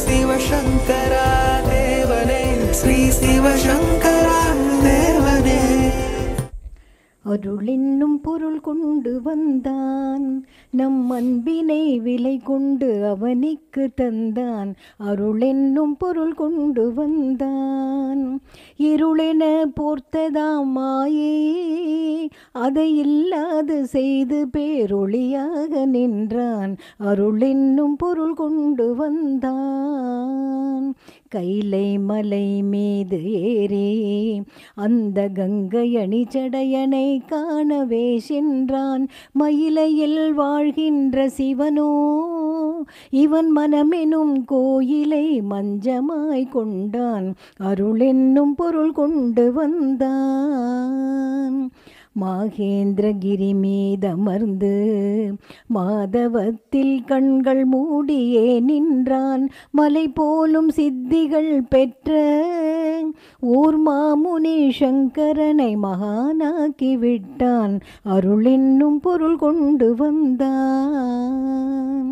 சிவசங்கரா தேவனே ஸ்ரீ சிவசங்கரா தேவனே அருளென்னும் பொருள் கொண்டு வந்தான் நம் அன்பினை விலை கொண்டு அவனிக்கு தந்தான் அருளென்னும் பொருள் கொண்டு வந்தான் இருளென போர்த்ததாம் மாயே அதை இல்லாது செய்து பேரொளியாக நின்றான் அருளென்னும் பொருள் கொண்டு வந்தான் கைலை மலை மீது ஏறி அந்த கங்கை அணிச்சடையனை காணவே சென்றான் மயிலையில் வாழ்கின்ற சிவனோ இவன் மனமெனும் கோயிலை மஞ்சமாய் கொண்டான் அருளென்னும் பொருள் கொண்டு வந்தான் மாகேந்திரகிரி மீதமர்ந்து மாதவத்தில் கண்கள் மூடியே நின்றான் மலை போலும் சித்திகள் பெற்ற ஊர் மாமுனி சங்கரனை மகானாக்கி விட்டான் அருளென்னும் பொருள் கொண்டு வந்தான்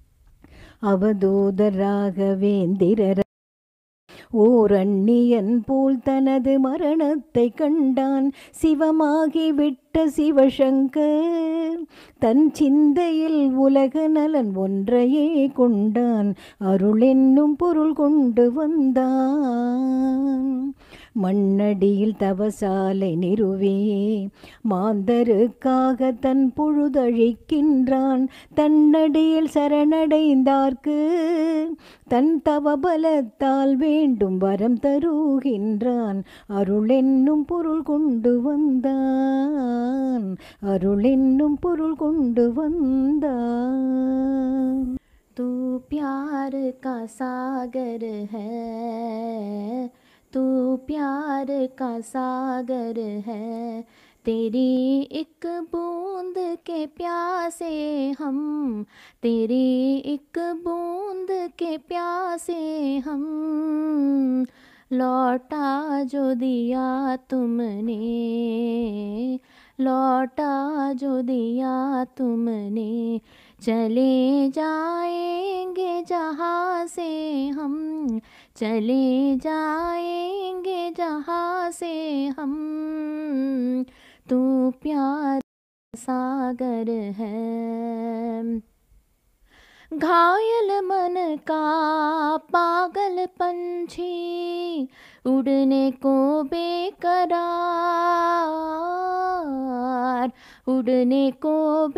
அவதூத ராகவேந்திரர் ஓர் அந்நியன் போல் தனது மரணத்தை கண்டான் சிவமாகி விட்ட சிவசங்கர் தன் சிந்தையில் உலக நலன் ஒன்றையே கொண்டான் அருளென்னும் பொருள் கொண்டு வந்தான் மண்ணடியில் தவசாலை நிறுவே மாந்தருக்காக தன் பொழுதழிக்கின்றான் தன்னடியில் சரணடைந்தார்க்கு தன் தவபலத்தால் வேண்டும் வரம் தருகின்றான் அருளென்னும் பொருள் கொண்டு வந்தான் அருளென்னும் பொருள் கொண்டு வந்தான் तू प्यार का सागर है तू प्यार का सागर है तेरी एक बूंद के प्यासे हम तेरी एक बूंद के प्यासे हम लौटा जो दिया तुमने लौटा जो दिया तुमने चले जाएंगे जहाँ से हम चले जाएंगे जहाँ से हम तू प्यार सागर है घायल मन का पागल पंछी उड़ने को बेकरार उड़ने को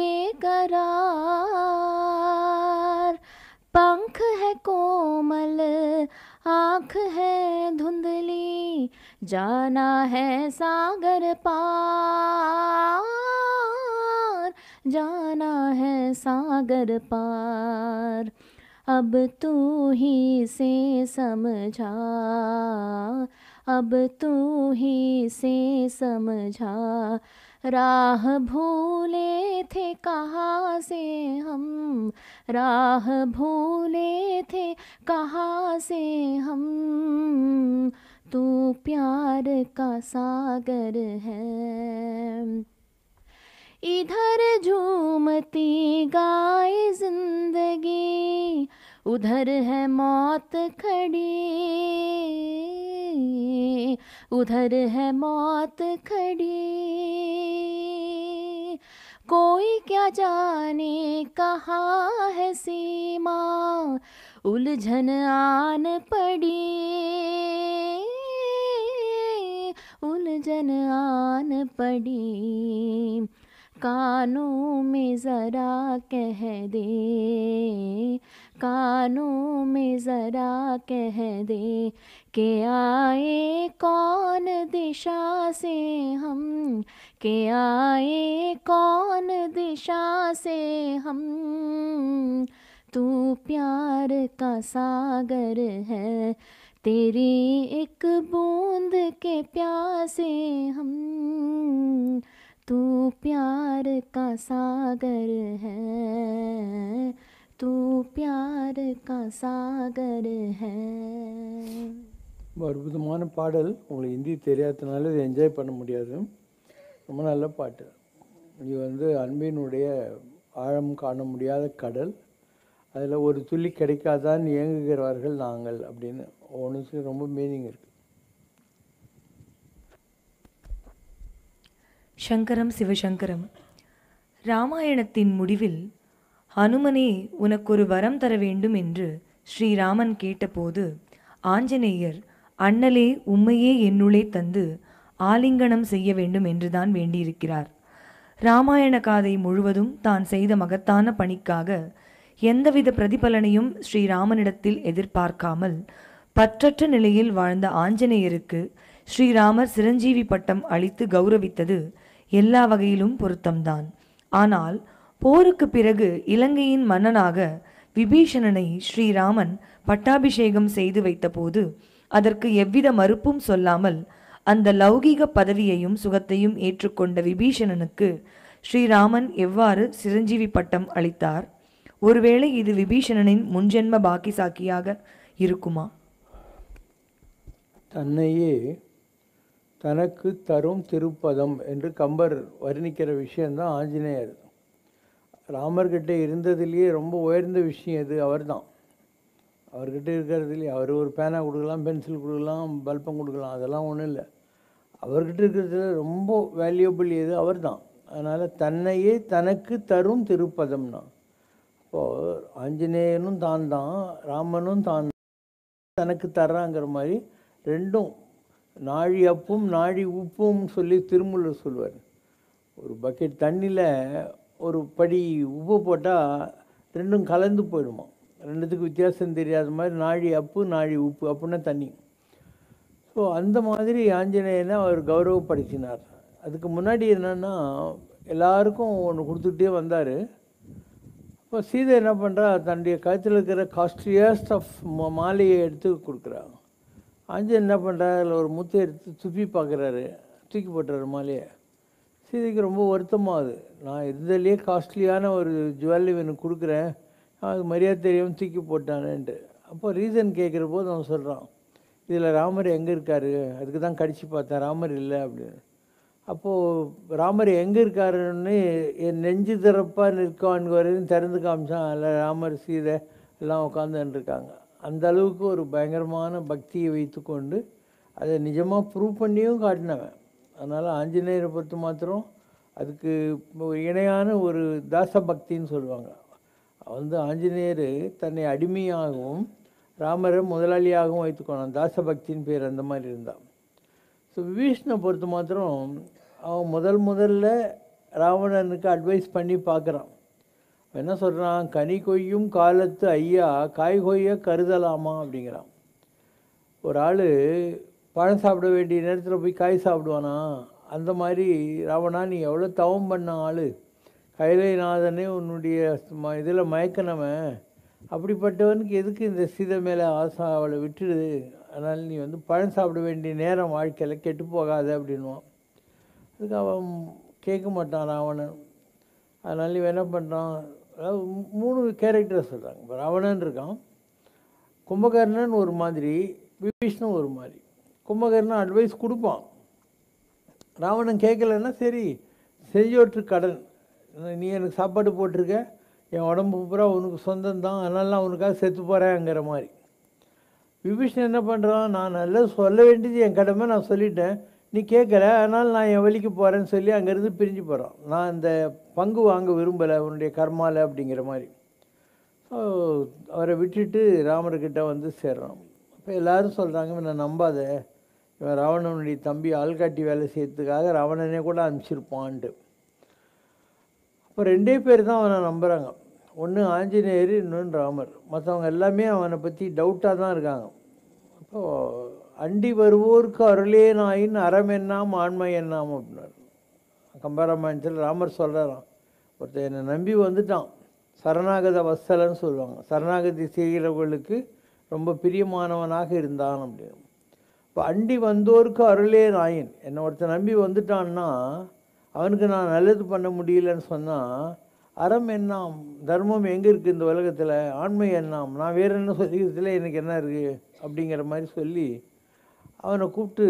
बेकरार पंख है कोमल आँख है धुंधली जाना है सागर पार जाना है सागर पार अब तू ही से समझा अब तू ही से समझा राह भूले थे कहाँ से हम राह भूले थे कहाँ से हम तू प्यार का सागर है इधर झूमती गाए जिंदगी उधर है मौत खड़ी उधर है मौत खड़ी कोई क्या जाने कहाँ है सीमा उलझन आन पड़ी उलझन आन पड़ी कानों में ज़रा कह दे कानों में ज़रा कह दे के आए कौन दिशा से हम के आए कौन दिशा से हम तू प्यार का सागर है तेरी एक बूंद के प्यासे हम तू प्यार का सागर है तू प्यार का सागर है ரொம்ப அற்புதமான பாடல் உங்களுக்கு ஹிந்தி தெரியாததுனால இதை என்ஜாய் பண்ண முடியாது ரொம்ப நல்ல பாட்டு இது வந்து அன்பினுடைய ஆழம் காண முடியாத கடல் அதில் ஒரு துளி கிடைக்காதான் இயங்குகிறவர்கள் நாங்கள் அப்படின்னு ஒன்று ரொம்ப மீனிங் இருக்குது சங்கரம் சிவசங்கரம் ராமாயணத்தின் முடிவில் ஹனுமனே உனக்கொரு வரம் தர வேண்டும் என்று ஸ்ரீராமன் கேட்டபோது ஆஞ்சநேயர் அண்ணலே உம்மையே என்னுளே தந்து ஆலிங்கனம் செய்ய வேண்டும் என்றுதான் வேண்டியிருக்கிறார் ராமாயண காதை முழுவதும் தான் செய்த மகத்தான பணிக்காக எந்தவித பிரதிபலனையும் ஸ்ரீராமனிடத்தில் எதிர்பார்க்காமல் பற்றற்ற நிலையில் வாழ்ந்த ஆஞ்சநேயருக்கு ஸ்ரீராமர் சிரஞ்சீவி பட்டம் அளித்து கௌரவித்தது எல்லா வகையிலும் பொருத்தம்தான் ஆனால் போருக்கு பிறகு இலங்கையின் மன்னனாக விபீஷணனை ஸ்ரீராமன் பட்டாபிஷேகம் செய்து வைத்தபோது அதற்கு எவ்வித மறுப்பும் சொல்லாமல் அந்த லௌகீக பதவியையும் சுகத்தையும் ஏற்றுக்கொண்ட விபீஷணனுக்கு ஸ்ரீராமன் எவ்வாறு சிரஞ்சீவி பட்டம் அளித்தார் ஒருவேளை இது விபீஷணனின் முன்ஜென்ம பாக்கி சாக்கியாக இருக்குமா தன்னையே தனக்கு தரும் திருப்பதம் என்று கம்பர் வர்ணிக்கிற விஷயந்தான் ஆஞ்சநேயர் ராமர்கிட்ட இருந்ததுலேயே ரொம்ப உயர்ந்த விஷயம் எது அவர்தான் அவர்கிட்ட இருக்கிறதுலையே அவர் ஒரு பேனா கொடுக்கலாம் பென்சில் கொடுக்கலாம் பல்பம் கொடுக்கலாம் அதெல்லாம் ஒன்றும் இல்லை அவர்கிட்ட இருக்கிறதுல ரொம்ப வேல்யூபிள் எது அவர்தான் அதனால் தன்னையே தனக்கு தரும் திருப்பதம்னா இப்போது ஆஞ்சநேயனும் தான் தான் ராமனும் தான் தனக்கு தர்றாங்கிற மாதிரி ரெண்டும் நாழி அப்பும் நாழி உப்பும் சொல்லி திருமூலர் சொல்வார் ஒரு பக்கெட் தண்ணியில் ஒரு படி உப்பு போட்டால் ரெண்டும் கலந்து போயிடுமா ரெண்டுத்துக்கு வித்தியாசம் தெரியாத மாதிரி நாழி அப்பு நாழி உப்பு அப்படின்னா தண்ணி ஸோ அந்த மாதிரி ஆஞ்சநேயனை அவர் கௌரவப்படுத்தினார் அதுக்கு முன்னாடி என்னென்னா எல்லாருக்கும் ஒன்று கொடுத்துட்டே வந்தார் இப்போ சீதை என்ன பண்ணுறா தன்னுடைய கழுத்தில் இருக்கிற காஸ்ட்லியஸ்ட் ஆஃப் மாலையை எடுத்து கொடுக்குறா ஆஞ்சன் என்ன பண்ணுறாரு அதில் ஒரு முத்தை எடுத்து துப்பி பார்க்குறாரு தூக்கி போட்டுறாரு மாலையை சீதைக்கு ரொம்ப வருத்தமாகுது நான் இருந்ததுலேயே காஸ்ட்லியான ஒரு ஜுவல் இவனுக்கு கொடுக்குறேன் அது மரியாதை தெரியாமல் தூக்கி போட்டானேன்ட்டு அப்போ ரீசன் கேட்குற போது அவன் சொல்கிறான் இதில் ராமர் எங்கே இருக்காரு அதுக்கு தான் கடிச்சு பார்த்தேன் ராமர் இல்லை அப்படின்னு அப்போது ராமர் எங்கே இருக்காருன்னு என் நெஞ்சு திறப்பாக நிற்கான் வரையும் திறந்து காமிச்சான் அதில் ராமர் சீதை எல்லாம் உட்காந்துன்னு இருக்காங்க அந்த அளவுக்கு ஒரு பயங்கரமான பக்தியை வைத்துக்கொண்டு அதை நிஜமாக ப்ரூவ் பண்ணியும் காட்டினவன் அதனால் ஆஞ்சநேயரை பொறுத்த மாத்திரம் அதுக்கு ஒரு இணையான ஒரு தாச பக்தின்னு சொல்லுவாங்க வந்து ஆஞ்சநேயர் தன்னை அடிமையாகவும் ராமரை முதலாளியாகவும் வைத்துக்கணும் தாசபக்தின்னு பேர் அந்த மாதிரி இருந்தான் ஸோ விபீஷ்ணை பொறுத்த மாத்திரம் அவன் முதல் முதல்ல ராவணனுக்கு அட்வைஸ் பண்ணி பார்க்குறான் அவன் என்ன சொல்கிறான் கனி கொய்யும் காலத்து ஐயா காய் கொய்ய கருதலாமா அப்படிங்கிறான் ஒரு ஆள் பழம் சாப்பிட வேண்டிய நேரத்தில் போய் காய் சாப்பிடுவானா அந்த மாதிரி ராவணா நீ எவ்வளோ தவம் பண்ண ஆள் கைலைநாதனே உன்னுடைய இதில் மயக்கினவன் அப்படிப்பட்டவனுக்கு எதுக்கு இந்த சீதை மேலே ஆசை அவளை விட்டுடுது அதனால் நீ வந்து பழம் சாப்பிட வேண்டிய நேரம் வாழ்க்கையில் கெட்டு போகாத அப்படின்வான் அதுக்கு அவன் கேட்க மாட்டான் ராவணன் அதனால் இவன் என்ன பண்ணுறான் அதாவது மூ- மூணு கேரக்டர் சொல்கிறாங்க இப்போ ராவணன் இருக்கான் கும்பகர்ணன் ஒரு மாதிரி விபீஷ்ணு ஒரு மாதிரி கும்பகர்ணன் அட்வைஸ் கொடுப்பான் ராவணன் கேட்கலன்னா சரி செஞ்சோற்று கடன் நீ எனக்கு சாப்பாடு போட்டிருக்க என் உடம்பு பூரா உனக்கு சொந்தம் தான் அதனால நான் உனக்காக செத்து போகிறேங்கிற மாதிரி விபீஷ்ணன் என்ன பண்ணுறான் நான் நல்லா சொல்ல வேண்டியது என் கடமை நான் சொல்லிட்டேன் நீ கேட்கல அதனால் நான் என் வழிக்கு போகிறேன்னு சொல்லி அங்கேருந்து பிரிஞ்சு போகிறான் நான் இந்த பங்கு வாங்க விரும்பலை உன்னுடைய கர்மால அப்படிங்கிற மாதிரி ஸோ அவரை விட்டுட்டு ராமர்கிட்ட வந்து சேர்றான் அப்போ எல்லாரும் சொல்கிறாங்க இவனை நம்பாத இவன் ராவணனுடைய தம்பி ஆள்காட்டி வேலை செய்யறதுக்காக ராவணனே கூட அனுப்பிச்சிருப்பான்ட்டு அப்போ ரெண்டே பேர் தான் அவனை நம்புகிறாங்க ஒன்று ஆஞ்சநேயர் இன்னொன்று ராமர் மற்றவங்க எல்லாமே அவனை பற்றி டவுட்டாக தான் இருக்காங்க அப்போது அண்டி வருவோருக்கு அருளே நாயின் அறம் என்னாம் ஆண்மை என்னாம் அப்படின்னாரு கம்பராமாயணத்தில் ராமர் சொல்கிறாராம் ஒருத்தன் என்னை நம்பி வந்துட்டான் சரணாகத வத்சலன்னு சொல்லுவாங்க சரணாகதி செய்கிறவர்களுக்கு ரொம்ப பிரியமானவனாக இருந்தான் அப்படின்னு இப்போ அண்டி வந்தோருக்கு அருளே நாயின் என்னை ஒருத்தன் நம்பி வந்துட்டான்னா அவனுக்கு நான் நல்லது பண்ண முடியலன்னு சொன்னால் அறம் என்னாம் தர்மம் எங்கே இருக்குது இந்த உலகத்தில் ஆண்மை என்னாம் நான் வேற என்ன சொல்லிக்கிறதுல எனக்கு என்ன இருக்குது அப்படிங்கிற மாதிரி சொல்லி அவனை கூப்பிட்டு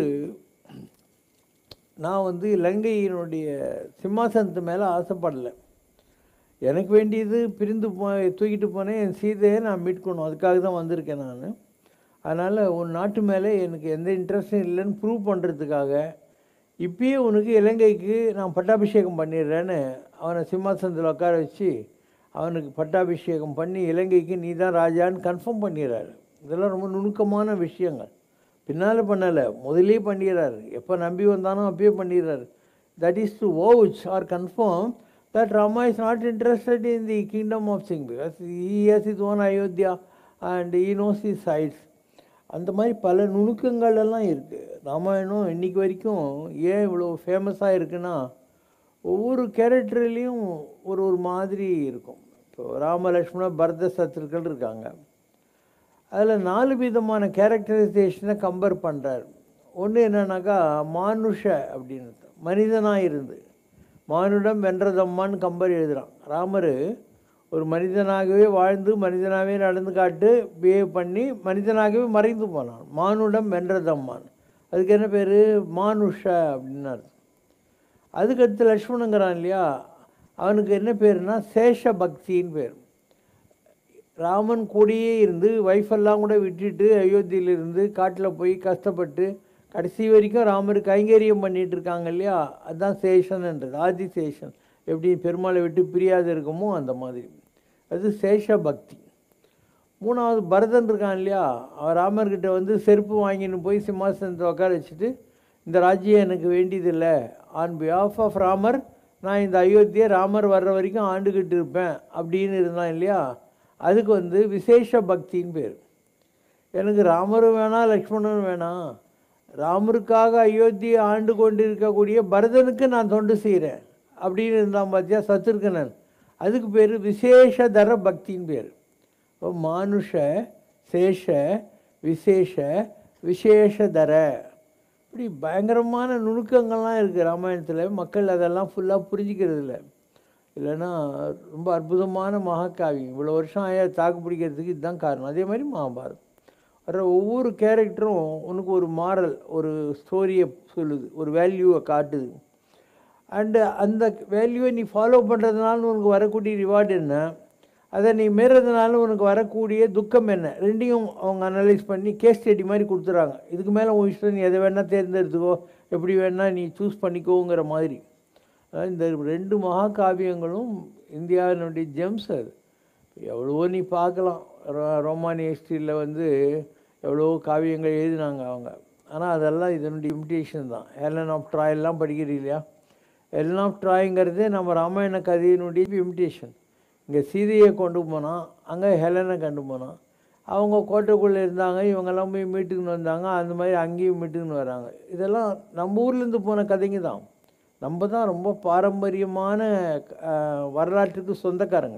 நான் வந்து இலங்கையினுடைய சிம்மாசனத்து மேலே ஆசைப்படலை எனக்கு வேண்டியது பிரிந்து போ தூக்கிட்டு போனேன் என் சீதையை நான் மீட்கணும் அதுக்காக தான் வந்திருக்கேன் நான் அதனால் உன் நாட்டு மேலே எனக்கு எந்த இன்ட்ரெஸ்டும் இல்லைன்னு ப்ரூவ் பண்ணுறதுக்காக இப்பயே உனக்கு இலங்கைக்கு நான் பட்டாபிஷேகம் பண்ணிடுறேன்னு அவனை சிம்மாசனத்தில் உட்கார வச்சு அவனுக்கு பட்டாபிஷேகம் பண்ணி இலங்கைக்கு நீ தான் ராஜான்னு கன்ஃபார்ம் பண்ணிடுறாரு இதெல்லாம் ரொம்ப நுணுக்கமான விஷயங்கள் பின்னால் பண்ணலை முதலே பண்ணிடுறாரு எப்போ நம்பி வந்தானோ அப்பயே பண்ணிடுறாரு that is to vouch or confirm that Rama is not interested in the kingdom of sing because he has his own Ayodhya and he knows the sides அந்த மாதிரி பல நுணுக்கங்கள் எல்லாம் இருக்குது ராமாயணம் இன்னைக்கு வரைக்கும் ஏன் இவ்வளோ ஃபேமஸாக இருக்குன்னா ஒவ்வொரு கேரக்டர்லேயும் ஒரு ஒரு மாதிரி இருக்கும் இப்போ ராம லக்ஷ்மண பரத சத்ருக்கள் இருக்காங்க அதில் நாலு விதமான கேரக்டரைசேஷனை கம்பேர் பண்ணுறார் ஒன்று என்னன்னாக்கா மானுஷ அப்படின்னு மனிதனாக இருந்து மானுடம் வென்றதம்மான்னு கம்பர் எழுதுகிறான் ராமர் ஒரு மனிதனாகவே வாழ்ந்து மனிதனாகவே நடந்து காட்டு பிஹேவ் பண்ணி மனிதனாகவே மறைந்து போனான் மானுடம் வென்றதம்மான் அதுக்கு என்ன பேர் மானுஷ அப்படின்னு அர்த்தம் அதுக்கடுத்து லக்ஷ்மணங்கிறான் இல்லையா அவனுக்கு என்ன பேருனா சேஷ பக்தின்னு பேர் ராமன் கூடயே இருந்து வைஃபெல்லாம் கூட விட்டுட்டு அயோத்தியில இருந்து காட்டில் போய் கஷ்டப்பட்டு கடைசி வரைக்கும் ராமர் கைங்கரியம் பண்ணிட்டு இருக்காங்க இல்லையா அதுதான் சேஷன்ன்றது ஆதி சேஷன் எப்படி பெருமாளை விட்டு பிரியாது இருக்குமோ அந்த மாதிரி அது சேஷ பக்தி மூணாவது பரதன் இருக்கான் இல்லையா அவன் ராமர்கிட்ட வந்து செருப்பு வாங்கின்னு போய் சிம்மாசனத்தை உட்கார வச்சுட்டு இந்த ராஜ்யம் எனக்கு வேண்டியதில்லை ஆன் பிஹாஃப் ஆஃப் ராமர் நான் இந்த அயோத்தியை ராமர் வர்ற வரைக்கும் ஆண்டுக்கிட்டு இருப்பேன் அப்படின்னு இருந்தான் இல்லையா அதுக்கு வந்து விசேஷ பக்தின்னு பேர் எனக்கு ராமரும் வேணாம் லக்ஷ்மணனும் வேணாம் ராமருக்காக அயோத்தியை ஆண்டு கொண்டு இருக்கக்கூடிய பரதனுக்கு நான் தொண்டு செய்கிறேன் அப்படின்னு இருந்தான் பார்த்தியா சத்ருகனன் அதுக்கு பேர் விசேஷதர பக்தின்னு பேர் இப்போ மானுஷ சேஷ விசேஷ விசேஷதர இப்படி பயங்கரமான நுணுக்கங்கள்லாம் இருக்குது ராமாயணத்தில் மக்கள் அதெல்லாம் ஃபுல்லாக புரிஞ்சிக்கிறது இல்லை இல்லைன்னா ரொம்ப அற்புதமான மகாகாவியம் இவ்வளோ வருஷம் ஆயா தாக்கு பிடிக்கிறதுக்கு இதுதான் காரணம் அதே மாதிரி மகாபாரதம் வர்ற ஒவ்வொரு கேரக்டரும் உனக்கு ஒரு மாரல் ஒரு ஸ்டோரியை சொல்லுது ஒரு வேல்யூவை காட்டுது அண்டு அந்த வேல்யூவை நீ ஃபாலோ பண்ணுறதுனால உனக்கு வரக்கூடிய ரிவார்டு என்ன அதை நீ மீறதுனால உனக்கு வரக்கூடிய துக்கம் என்ன ரெண்டையும் அவங்க அனலைஸ் பண்ணி கேஸ் ஸ்டடி மாதிரி கொடுத்துறாங்க இதுக்கு மேலே உன் இஷ்டம் நீ எதை வேணால் தேர்ந்தெடுத்துக்கோ எப்படி வேணால் நீ சூஸ் பண்ணிக்கோங்கிற மாதிரி அதாவது இந்த ரெண்டு மகா காவியங்களும் இந்தியாவினுடைய ஜெம்ஸ் அது எவ்வளவோ நீ பார்க்கலாம் ரோ- ரோமானிய ஹிஸ்ட்ரியில் வந்து எவ்வளவோ காவியங்கள் எழுதினாங்க அவங்க ஆனால் அதெல்லாம் இதனுடைய இமிட்டேஷன் தான் ஹெலன் ஆஃப் ட்ராயெல்லாம் படிக்கிறீங்க இல்லையா ஹெலன் ஆஃப் ட்ராய்ங்கிறதே நம்ம ராமாயண கதையினுடைய இமிட்டேஷன் இங்கே சீதையை கொண்டு போனான் அங்கே ஹெலனை கொண்டு போனான் அவங்க கோட்டைக்குள்ளே இருந்தாங்க இவங்கெல்லாம் போய் மீட்டுக்குன்னு வந்தாங்க அந்த மாதிரி அங்கேயும் மீட்டுக்குன்னு வராங்க இதெல்லாம் நம்ம ஊர்லேருந்து போன கதைங்க தான் நம்ம தான் ரொம்ப பாரம்பரியமான அஹ், வரலாற்றுக்கு சொந்தக்காரங்க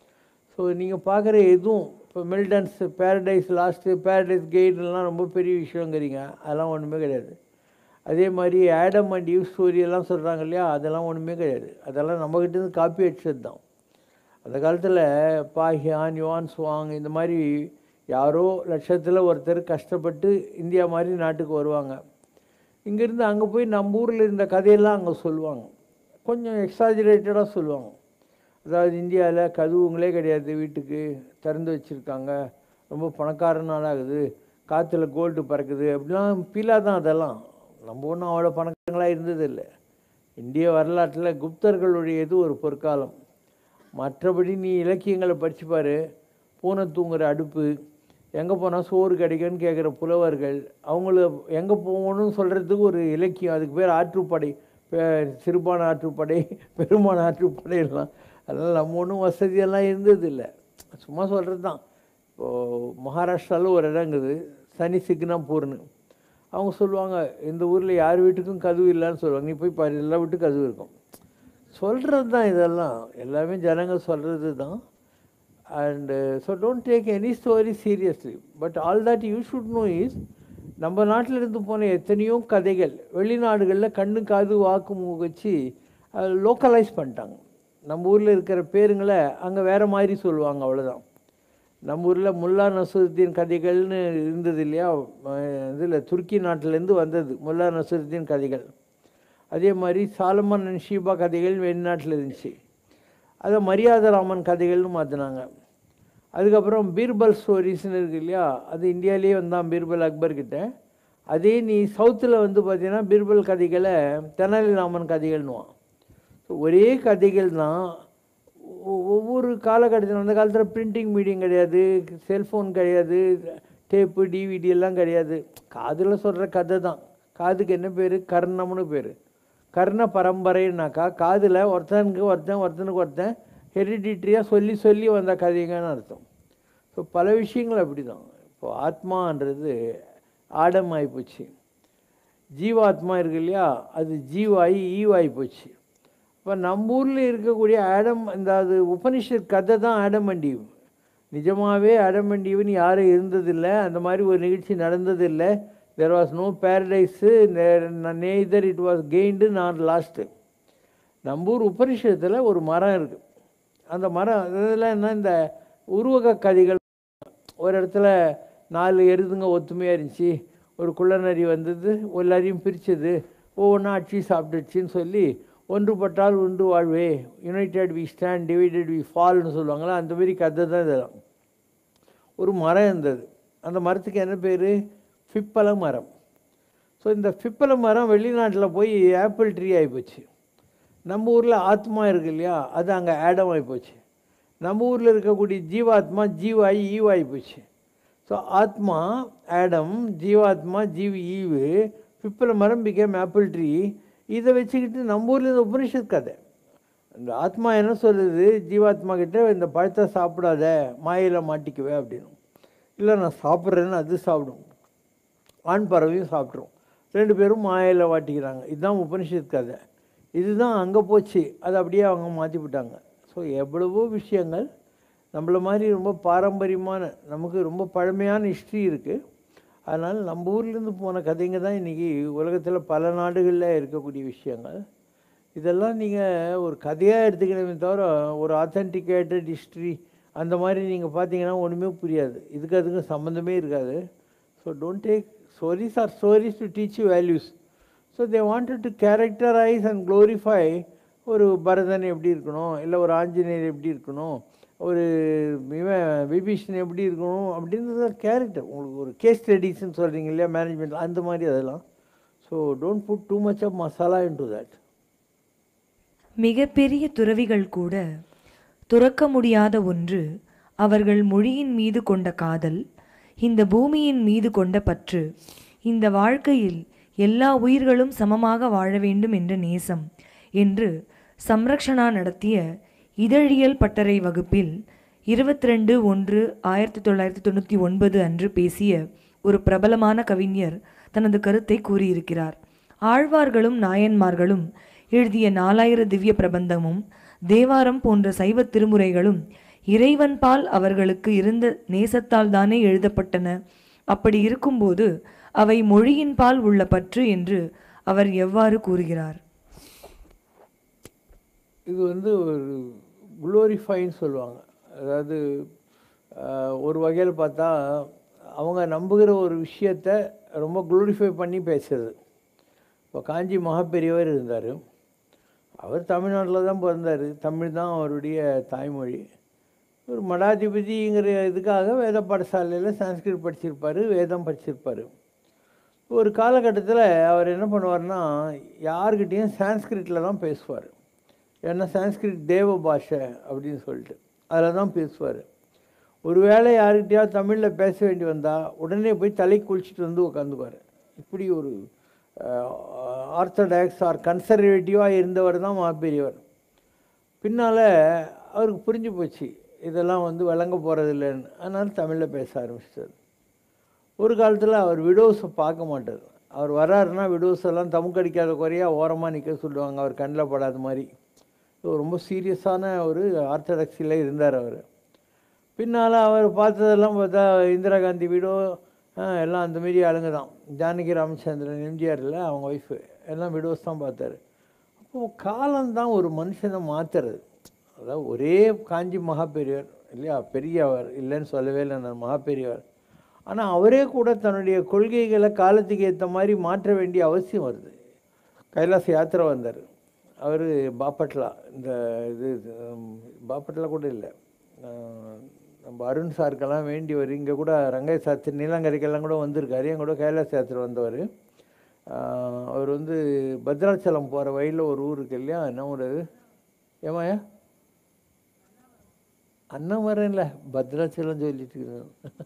ஸோ நீங்கள் பார்க்குற எதுவும் இப்போ மில்டன்ஸ் பேரடைஸ் லாஸ்ட்டு பேரடைஸ் கைடுலாம் ரொம்ப பெரிய விஷயங்கிறீங்க அதெல்லாம் ஒன்றுமே கிடையாது அதே மாதிரி ஆடம் அண்ட் யூ ஸ்டோரி எல்லாம் சொல்கிறாங்க இல்லையா அதெல்லாம் ஒன்றுமே கிடையாது அதெல்லாம் நம்மக்கிட்டேருந்து காப்பி அடிச்சது தான் அந்த காலத்தில் பாஹியான் யுவான் சுவாங் இந்த மாதிரி யாரோ லட்சத்தில் ஒருத்தர் கஷ்டப்பட்டு இந்தியா மாதிரி நாட்டுக்கு வருவாங்க இங்கேருந்து அங்கே போய் நம்ம ஊரில் இருந்த கதையெல்லாம் அங்கே சொல்லுவாங்க கொஞ்சம் எக்ஸாஜரேட்டடாக சொல்லுவாங்க அதாவது இந்தியாவில் கதவுங்களே கிடையாது வீட்டுக்கு திறந்து வச்சுருக்காங்க ரொம்ப பணக்கார நாளாகுது காற்றுல கோல்டு பறக்குது அப்படிலாம் ஃபீலாக தான் அதெல்லாம் நம்ம ஒன்றும் அவ்வளோ பணக்காரங்களாக இருந்ததில்லை இந்திய வரலாற்றில் குப்தர்களுடைய இது ஒரு பொற்காலம் மற்றபடி நீ இலக்கியங்களை படிச்சு பாரு பூனை தூங்குற அடுப்பு எங்கே போனால் சோறு கிடைக்கும்னு கேட்குற புலவர்கள் அவங்கள எங்கே போகணும்னு சொல்கிறதுக்கு ஒரு இலக்கியம் அதுக்கு பேர் ஆற்றுப்படை பே- சிறுபான ஆற்றுப்படை பெருமான ஆற்றுப்படை எல்லாம் அதெல்லாம் நம்ம ஒன்றும் வசதியெல்லாம் இருந்தது இல்லை சும்மா சொல்கிறது தான் இப்போது மகாராஷ்டிராவில் ஒரு இடங்குது சனி சிக்னாப்பூர்னு அவங்க சொல்லுவாங்க இந்த ஊரில் யார் வீட்டுக்கும் கதவு இல்லைன்னு சொல்லுவாங்க நீ போய் பாரு எல்லா வீட்டுக்கும் கதவு இருக்கும் சொல்கிறது தான் இதெல்லாம் எல்லாமே ஜனங்க சொல்கிறது தான் and so don't take any story seriously but all that you should know is நம்ம நாட்டில் இருந்து போன எத்தனையோ கதைகள் வெளிநாடுகளில் கண்ணு காது வாக்கு மூக்கு வச்சு லோக்கலைஸ் பண்ணிட்டாங்க நம்ம ஊரில் இருக்கிற பேருங்களை அங்கே வேறு மாதிரி சொல்லுவாங்க அவ்வளோதான் நம்ம ஊரில் முல்லா நசுருத்தீன் கதைகள்னு இருந்தது இல்லையா இதில் துருக்கி நாட்டிலேருந்து வந்தது முல்லா நசுருத்தீன் கதைகள் அதே மாதிரி சாலமன் அண்ட் ஷீபா கதைகள் வெளிநாட்டில் இருந்துச்சு அதை மரியாதராமன் கதைகள்னு மாற்றினாங்க அதுக்கப்புறம் பீர்பல் ஸ்டோரிஸ்னு இருக்கு இல்லையா அது இந்தியாவிலேயே வந்தான் பீர்பல் அக்பர் கிட்ட அதே நீ சவுத்தில் வந்து பார்த்தீங்கன்னா பீர்பல் கதைகளை தெனாலிராமன் கதைகள்னுவான் ஸோ ஒரே கதைகள் தான் ஒ- ஒவ்வொரு காலகட்டத்தில் அந்த காலத்தில் பிரிண்டிங் மீடியம் கிடையாது செல்ஃபோன் கிடையாது டேப்பு டிவிடி எல்லாம் கிடையாது காதில் சொல்கிற கதை தான் காதுக்கு என்ன பேர் கர்ணம்னு பேர் கர்ண பரம்பரைன்னாக்கா காதில் ஒருத்தனுக்கு ஒருத்தன் ஒருத்தனுக்கு ஒருத்தன் ஹெரிடிட்ரியாக சொல்லி சொல்லி வந்த கதைங்கன்னு அர்த்தம் ஸோ பல விஷயங்கள் அப்படி தான் இப்போ ஆத்மான்றது ஆடம் ஆகிப்போச்சு ஜீவாத்மா இருக்கு இல்லையா அது ஜீவாயி ஈவாகி போச்சு இப்போ நம்ம ஊரில் இருக்கக்கூடிய ஆடம் இந்த அது உபனிஷத் கதை தான் ஆடம் அண்ட் ஈவ் நிஜமாகவே ஆடம் அண்ட் ஈவ்னு யாரும் இருந்ததில்லை அந்த மாதிரி ஒரு நிகழ்ச்சி நடந்ததில்லை there was no paradise neither it was gained nor lost நம்ம ஊர் உபனிஷத்தில் ஒரு மரம் இருக்குது அந்த மரம் இதெல்லாம் என்ன இந்த உருவக கதைகள் ஒரு இடத்துல நாலு எருதுங்க ஒத்துமையாக இருந்துச்சு ஒரு குள்ளநரி வந்தது எல்லாரையும் பிரித்தது ஒவ்வொன்றா அடிச்சு சாப்பிட்டுச்சுன்னு சொல்லி ஒன்றுபட்டால் உண்டு வாழ்வே united we stand divided we ஃபால்னு சொல்லுவாங்களா அந்த மாதிரி கதை தான் இதெல்லாம் ஒரு மரம் இருந்தது அந்த மரத்துக்கு என்ன பேர் பிப்பல மரம் ஸோ இந்த பிப்பல மரம் வெளிநாட்டில் போய் ஆப்பிள் ட்ரீ ஆகிப்போச்சு நம்ம ஊரில் ஆத்மா இருக்கு இல்லையா அது அங்கே ஆடம் ஆகிப்போச்சு நம்ம ஊரில் இருக்கக்கூடிய ஜீவாத்மா ஜீவாயி ஈவாகி போச்சு ஸோ ஆத்மா ஆடம் ஜீவாத்மா ஜீவ் ஈவு பிப்பல மரம் பிகேம் ஆப்பிள் ட்ரீ இதை வச்சுக்கிட்டு நம்ம ஊரில் இந்த உபனிஷத் கதை இந்த ஆத்மா என்ன சொல்லுது ஜீவாத்மா கிட்ட இந்த பழத்தை சாப்பிடாத மாயையில் மாட்டிக்குவே அப்படின்னு இல்லை நான் சாப்பிட்றேன்னு அது சாப்பிடும் ஆண் பறவையும் சாப்பிட்ரும் ரெண்டு பேரும் மாயையில் வாட்டிக்கிறாங்க இதுதான் உபனிஷத் கதை இதுதான் அங்கே போச்சு அதை அப்படியே அவங்க மாற்றி விட்டாங்க ஸோ எவ்வளவோ விஷயங்கள் நம்மள மாதிரி ரொம்ப பாரம்பரியமான நமக்கு ரொம்ப பழமையான ஹிஸ்ட்ரி இருக்குது அதனால் நம்ம ஊர்லேருந்து போன கதைங்க தான் இன்றைக்கி உலகத்தில் பல நாடுகளில் இருக்கக்கூடிய விஷயங்கள் இதெல்லாம் நீங்கள் ஒரு கதையாக எடுத்துக்கணுமே தவிர ஒரு ஆத்தென்டிகேட்டட் ஹிஸ்ட்ரி அந்த மாதிரி நீங்கள் பார்த்தீங்கன்னா ஒன்றுமே புரியாது இதுக்கு அதுக்கும் சம்மந்தமே இருக்காது so don't take stories are stories to teach you values so they wanted to characterize and glorify ஒரு பரதன் எப்படி இருக்கணும் இல்லை ஒரு ஆஞ்சநேயர் எப்படி இருக்கணும் ஒரு இவன் விபீஷன் எப்படி இருக்கணும் அப்படின்றது கேரக்டர் உங்களுக்கு ஒரு கேஸ் ஸ்டடீஸ்ன்னு சொல்கிறீங்க இல்லையா மேனேஜ்மெண்ட் அந்த மாதிரி அதெல்லாம் so don't put too much of masala into that மிகப்பெரிய துறவிகள் கூட துறக்க முடியாத ஒன்று அவர்கள் மொழியின் மீது கொண்ட காதல் இந்த பூமியின் மீது கொண்ட பற்று இந்த வாழ்க்கையில் எல்லா உயிர்களும் சமமாக வாழ வேண்டும் என்ற நேசம் என்று சம்ரக்ஷணா நடத்திய இதழியல் பட்டறை வகுப்பில் இருபத்தி ரெண்டு ஒன்று ஆயிரத்தி தொள்ளாயிரத்தி தொண்ணூற்றி ஒன்பது அன்று பேசிய ஒரு பிரபலமான கவிஞர் தனது கருத்தை கூறியிருக்கிறார் ஆழ்வார்களும் நாயன்மார்களும் எழுதிய நாலாயிர திவ்ய பிரபந்தமும் தேவாரம் போன்ற சைவ திருமுறைகளும் இறைவன்பால் அவர்களுக்கு இருந்த நேசத்தால் தானே எழுதப்பட்டன அப்படி இருக்கும்போது அவை மொழியின்பால் உள்ள பற்று என்று அவர் எவ்வாறு கூறுகிறார் இது வந்து ஒரு குளோரிஃபைன்னு சொல்லுவாங்க அதாவது ஆஹ், ஒரு வகையில் பார்த்தா அவங்க நம்புகிற ஒரு விஷயத்தை ரொம்ப குளோரிஃபை பண்ணி பேசுறது இப்போ காஞ்சி மகாபெரியவர் இருந்தார் அவர் தமிழ்நாட்டில் தான் பிறந்தார் தமிழ் தான் அவருடைய தாய்மொழி ஒரு மடாதிபதிங்கிற இதுக்காக வேத பாடசாலையில் சான்ஸ்கிரிட் படிச்சிருப்பார் வேதம் படிச்சிருப்பார் ஒரு காலகட்டத்தில் அவர் என்ன பண்ணுவார்னா யார்கிட்டேயும் சான்ஸ்கிரிட்டில் தான் பேசுவார் ஏன்னா சான்ஸ்கிரிட் தேவ பாஷை அப்படின்னு சொல்லிட்டு அதில் தான் பேசுவார் ஒருவேளை யார்கிட்டயாவது தமிழில் பேச வேண்டி வந்தால் உடனே போய் தலை குளிச்சுட்டு வந்து உட்காந்துக்குவார் இப்படி ஒரு ஆர்த்தடாக்ஸ் ஆர் கன்சர்வேட்டிவாக இருந்தவர் தான் மாப்பெரியவர் பின்னால் அவருக்கு புரிஞ்சு போச்சு இதெல்லாம் வந்து விளங்க போகிறதில்லைன்னு அதனால் தமிழில் பேச ஆரம்பிச்சிட்டார் ஒரு காலத்தில் அவர் விடோஸை பார்க்க மாட்டார் அவர் வராருன்னா விடோஸ் எல்லாம் தமுக்கடிக்காத குறையாக ஓரமாக நிற்க சொல்லுவாங்க அவர் கண்ணில் படாத மாதிரி இது ரொம்ப சீரியஸான ஒரு ஆர்த்தடாக்ஸியில் இருந்தார் அவர் பின்னால் அவர் பார்த்ததெல்லாம் பார்த்தா இந்திரா காந்தி வீடோ ஆ, எல்லாம் அந்த மாரி ஆளுங்க தான் ஜானகி ராமச்சந்திரன் எம்ஜிஆர் இல்லை அவங்க ஒய்ஃபு எல்லாம் விடோஸ் தான் பார்த்தாரு அப்போது காலம்தான் ஒரு மனுஷனை மாற்றுறது அதாவது ஒரே காஞ்சி மகா பெரியவர் இல்லையா பெரியவர் இல்லைன்னு சொல்லவே இல்லை நான் மகா பெரியவர் ஆனால் அவரே கூட தன்னுடைய கொள்கைகளை காலத்துக்கு ஏற்ற மாதிரி மாற்ற வேண்டிய அவசியம் வருது கைலாச யாத்திரை வந்தார் அவர் பாப்பட்லா இந்த இது ஹம், பாப்பட்லா கூட இல்லை அஹ், நம்ம அருண் சாருக்கெல்லாம் வேண்டியவர் இங்கே கூட ரங்கை சாஸ்திரி நீலங்கரைக்கெல்லாம் கூட வந்திருக்காரு என் கூட கைலாச யாத்திரை வந்தவர் ஆஹ், அவர் வந்து பத்ராச்சலம் போகிற வழியில் ஒரு ஊர் இருக்கு இல்லையா என்ன ஊர் அது ஏமாயா அன்னவரம் இல்லை பத்ராச்சலம் சொல்லிட்டு இருக்கிறேன்.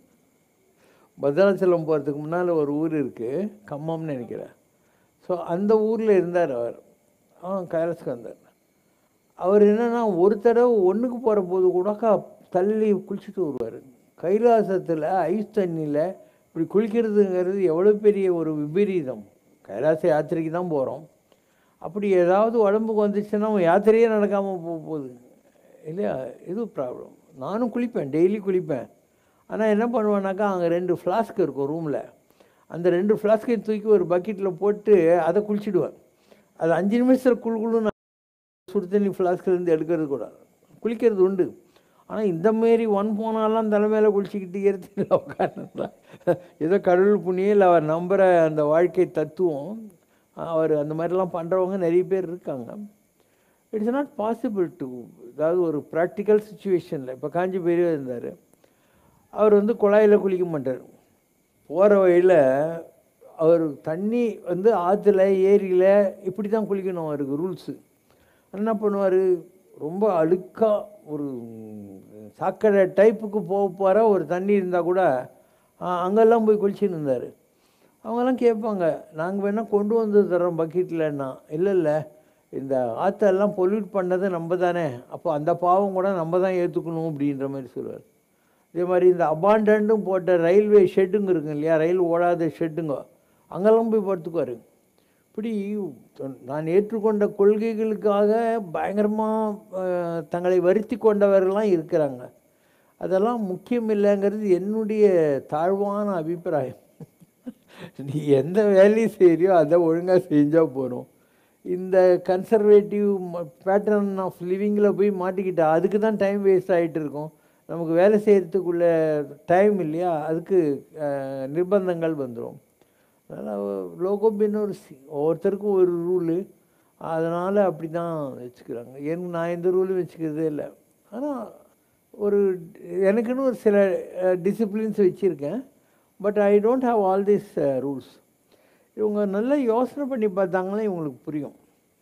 பத்ராச்சலம் போகிறதுக்கு முன்னால் ஒரு ஊர் இருக்குது கம்மம்னு நினைக்கிறேன் ஸோ அந்த ஊரில் இருந்தார் அவர் ஆ கைலாசுக்கு வந்தார் அவர் என்னன்னா ஒரு தடவை ஒன்றுக்கு போகிற போது கூடக்கா தள்ளி குளிச்சுட்டு வருவார் கைலாசத்தில் ஐஸ் தண்ணியில் இப்படி குளிக்கிறதுங்கிறது எவ்வளோ பெரிய ஒரு விபரீதம் கைலாச யாத்திரைக்கு தான் போகிறோம் அப்படி ஏதாவது உடம்புக்கு வந்துச்சுன்னா அவன் யாத்திரையே நடக்காமல் போக போகுது இல்லையா இது ப்ராப்ளம் நானும் குளிப்பேன் டெய்லி குளிப்பேன் ஆனால் என்ன பண்ணுவேன்னாக்கா அங்கே ரெண்டு ஃப்ளாஸ்க் இருக்கும் ரூமில் அந்த ரெண்டு ஃப்ளாஸ்கையும் தூக்கி ஒரு பக்கெட்டில் போட்டு அதை குளிச்சிடுவேன் அது அஞ்சு நிமிஷத்தில் குழு குழுன்னு சுடு தண்ணி ஃப்ளாஸ்க்லேருந்து எடுக்கிறது கூட குளிக்கிறது உண்டு ஆனால் இந்த மாரி ஒன் போனாலாம் தலைமையில் குளிச்சுக்கிட்டு ஏறத்தில் உட்காந்துலாம் ஏதோ கடவுள் புண்ணியம் இல்லை அவர் நம்புகிற அந்த வாழ்க்கை தத்துவம் அவர் அந்த மாதிரிலாம் பண்ணுறவங்க நிறைய பேர் இருக்காங்க இட்ஸ் நாட் பாசிபிள் டு அதாவது ஒரு ப்ராக்டிக்கல் சுச்சுவேஷனில் இப்போ காஞ்சி பெரியவர் இருந்தார் அவர் வந்து குழாயில் குளிக்க மாட்டார் போகிற வழியில் அவர் தண்ணி வந்து ஆற்றுல ஏரியில் இப்படி தான் குளிக்கணும் அவருக்கு ரூல்ஸு என்ன பண்ணுவார் ரொம்ப அழுக்காக ஒரு ம், சாக்கடை டைப்புக்கு போக போகிற ஒரு தண்ணி இருந்தால் கூட ஆ, அங்கெல்லாம் போய் குளிச்சுன்னு இருந்தார் அவங்கெல்லாம் கேட்பாங்க நாங்கள் வேணால் கொண்டு வந்து தரோம் பக்கெட்லன்னா இல்லை இல்லை இந்த ஆற்றெல்லாம் பொல்யூட் பண்ணது நம்ம தானே அப்போ அந்த பாவம் கூட நம்ம தான் ஏற்றுக்கணும் அப்படின்ற மாதிரி சொல்லுவார் இதே மாதிரி இந்த அபாண்டன்ட்டும் போட்ட ரயில்வே ஷெட்டுங்க இருக்குங்க இல்லையா ரயில் ஓடாத ஷெட்டுங்க அங்கெல்லாம் போய் படுத்துக்குவார் இப்படி நான் ஏற்றுக்கொண்ட கொள்கைகளுக்காக பயங்கரமாக தங்களை வருத்தி கொண்டவர்கள்லாம் இருக்கிறாங்க அதெல்லாம் முக்கியம் இல்லைங்கிறது என்னுடைய தாழ்வான அபிப்பிராயம் நீ எந்த வேலையும் செய்கிறியோ அதை ஒழுங்காக செஞ்சால் போகிறோம் இந்த கன்சர்வேட்டிவ் பேட்டர்ன் ஆஃப் லிவிங்கில் போய் மாட்டிக்கிட்டா அதுக்கு தான் டைம் வேஸ்ட் ஆகிட்டு இருக்கும் நமக்கு வேலை செய்கிறதுக்குள்ள டைம் இல்லையா அதுக்கு அஹ், நிர்பந்தங்கள் வந்துடும் அதனால் லோகோபின்னு ஒரு சி- ஒவ்வொருத்தருக்கும் ஒரு ரூலு அதனால் அப்படி தான் வச்சுக்கிறாங்க எனக்கு நான் எந்த ரூலும் வச்சுக்கிறதே இல்லை ஆனால் ஒரு எனக்குன்னு ஒரு சில டிசிப்ளின்ஸ் வச்சுருக்கேன் but I don't have all this rules இவங்க நல்லா யோசனை பண்ணி பார்த்தாங்களே இவங்களுக்கு புரியும்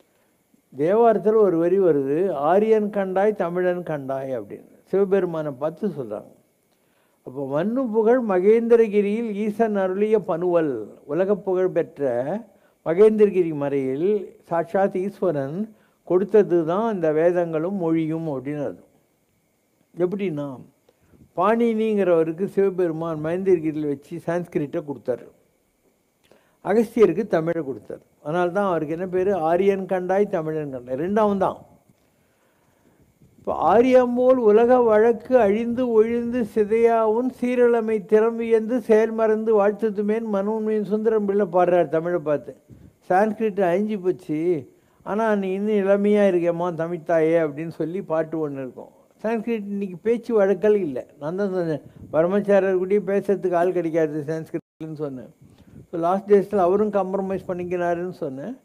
தேவாரத்தில் ஒரு வரி வருது ஆரியன் கண்டாய் தமிழன் கண்டாய் அப்படின்னு சிவபெருமானை பார்த்து சொல்கிறாங்க அப்போ மண்ணு புகழ் மகேந்திரகிரியில் ஈசன் அருளிய பனுவல் உலகப் புகழ் பெற்ற மகேந்திரகிரி மறையில் சாட்சாத் ஈஸ்வரன் கொடுத்தது தான் இந்த வேதங்களும் மொழியும் அப்படின்னு அர்த்தம் எப்படின்னா பாணினிங்கிறவருக்கு சிவபெருமான் மகேந்திரகிரியில் வச்சு சான்ஸ்கிரிட்டை கொடுத்தாரு அகஸ்தியருக்கு தமிழை கொடுத்தார் அதனால தான் அவருக்கு என்ன பேர் ஆரியன் கண்டாய் தமிழன் கண்டாய் ரெண்டாவும் தான் இப்போ ஆரியம்போல் உலக வழக்கு அழிந்து ஒழிந்து சிதையாவும் சீரழமை திறமையந்து செயல் மறந்து வாழ்த்துதுமேன் மனோன்மையின் சுந்தரம் பிள்ளை பாடுறார் தமிழை பார்த்து சான்ஸ்கிரிட் அழிஞ்சு போச்சு ஆனால் நீ இன்னும் இளமையாக இருக்கேம்மா தமிழ்த்தாயே அப்படின்னு சொல்லி பாட்டு ஒன்று இருக்கும் சான்ஸ்கிரிட் இன்னைக்கு பேச்சு வழக்கல் இல்லை நான் தான் சொன்னேன் பரமச்சாரர் கூடயே பேசுறதுக்கு ஆள் கிடைக்காது சான்ஸ்கிரிட்னு சொன்னேன் ஸோ லாஸ்ட் டேஸில் அவரும் காம்ப்ரமைஸ் பண்ணிக்கிறாருன்னு சொன்னேன்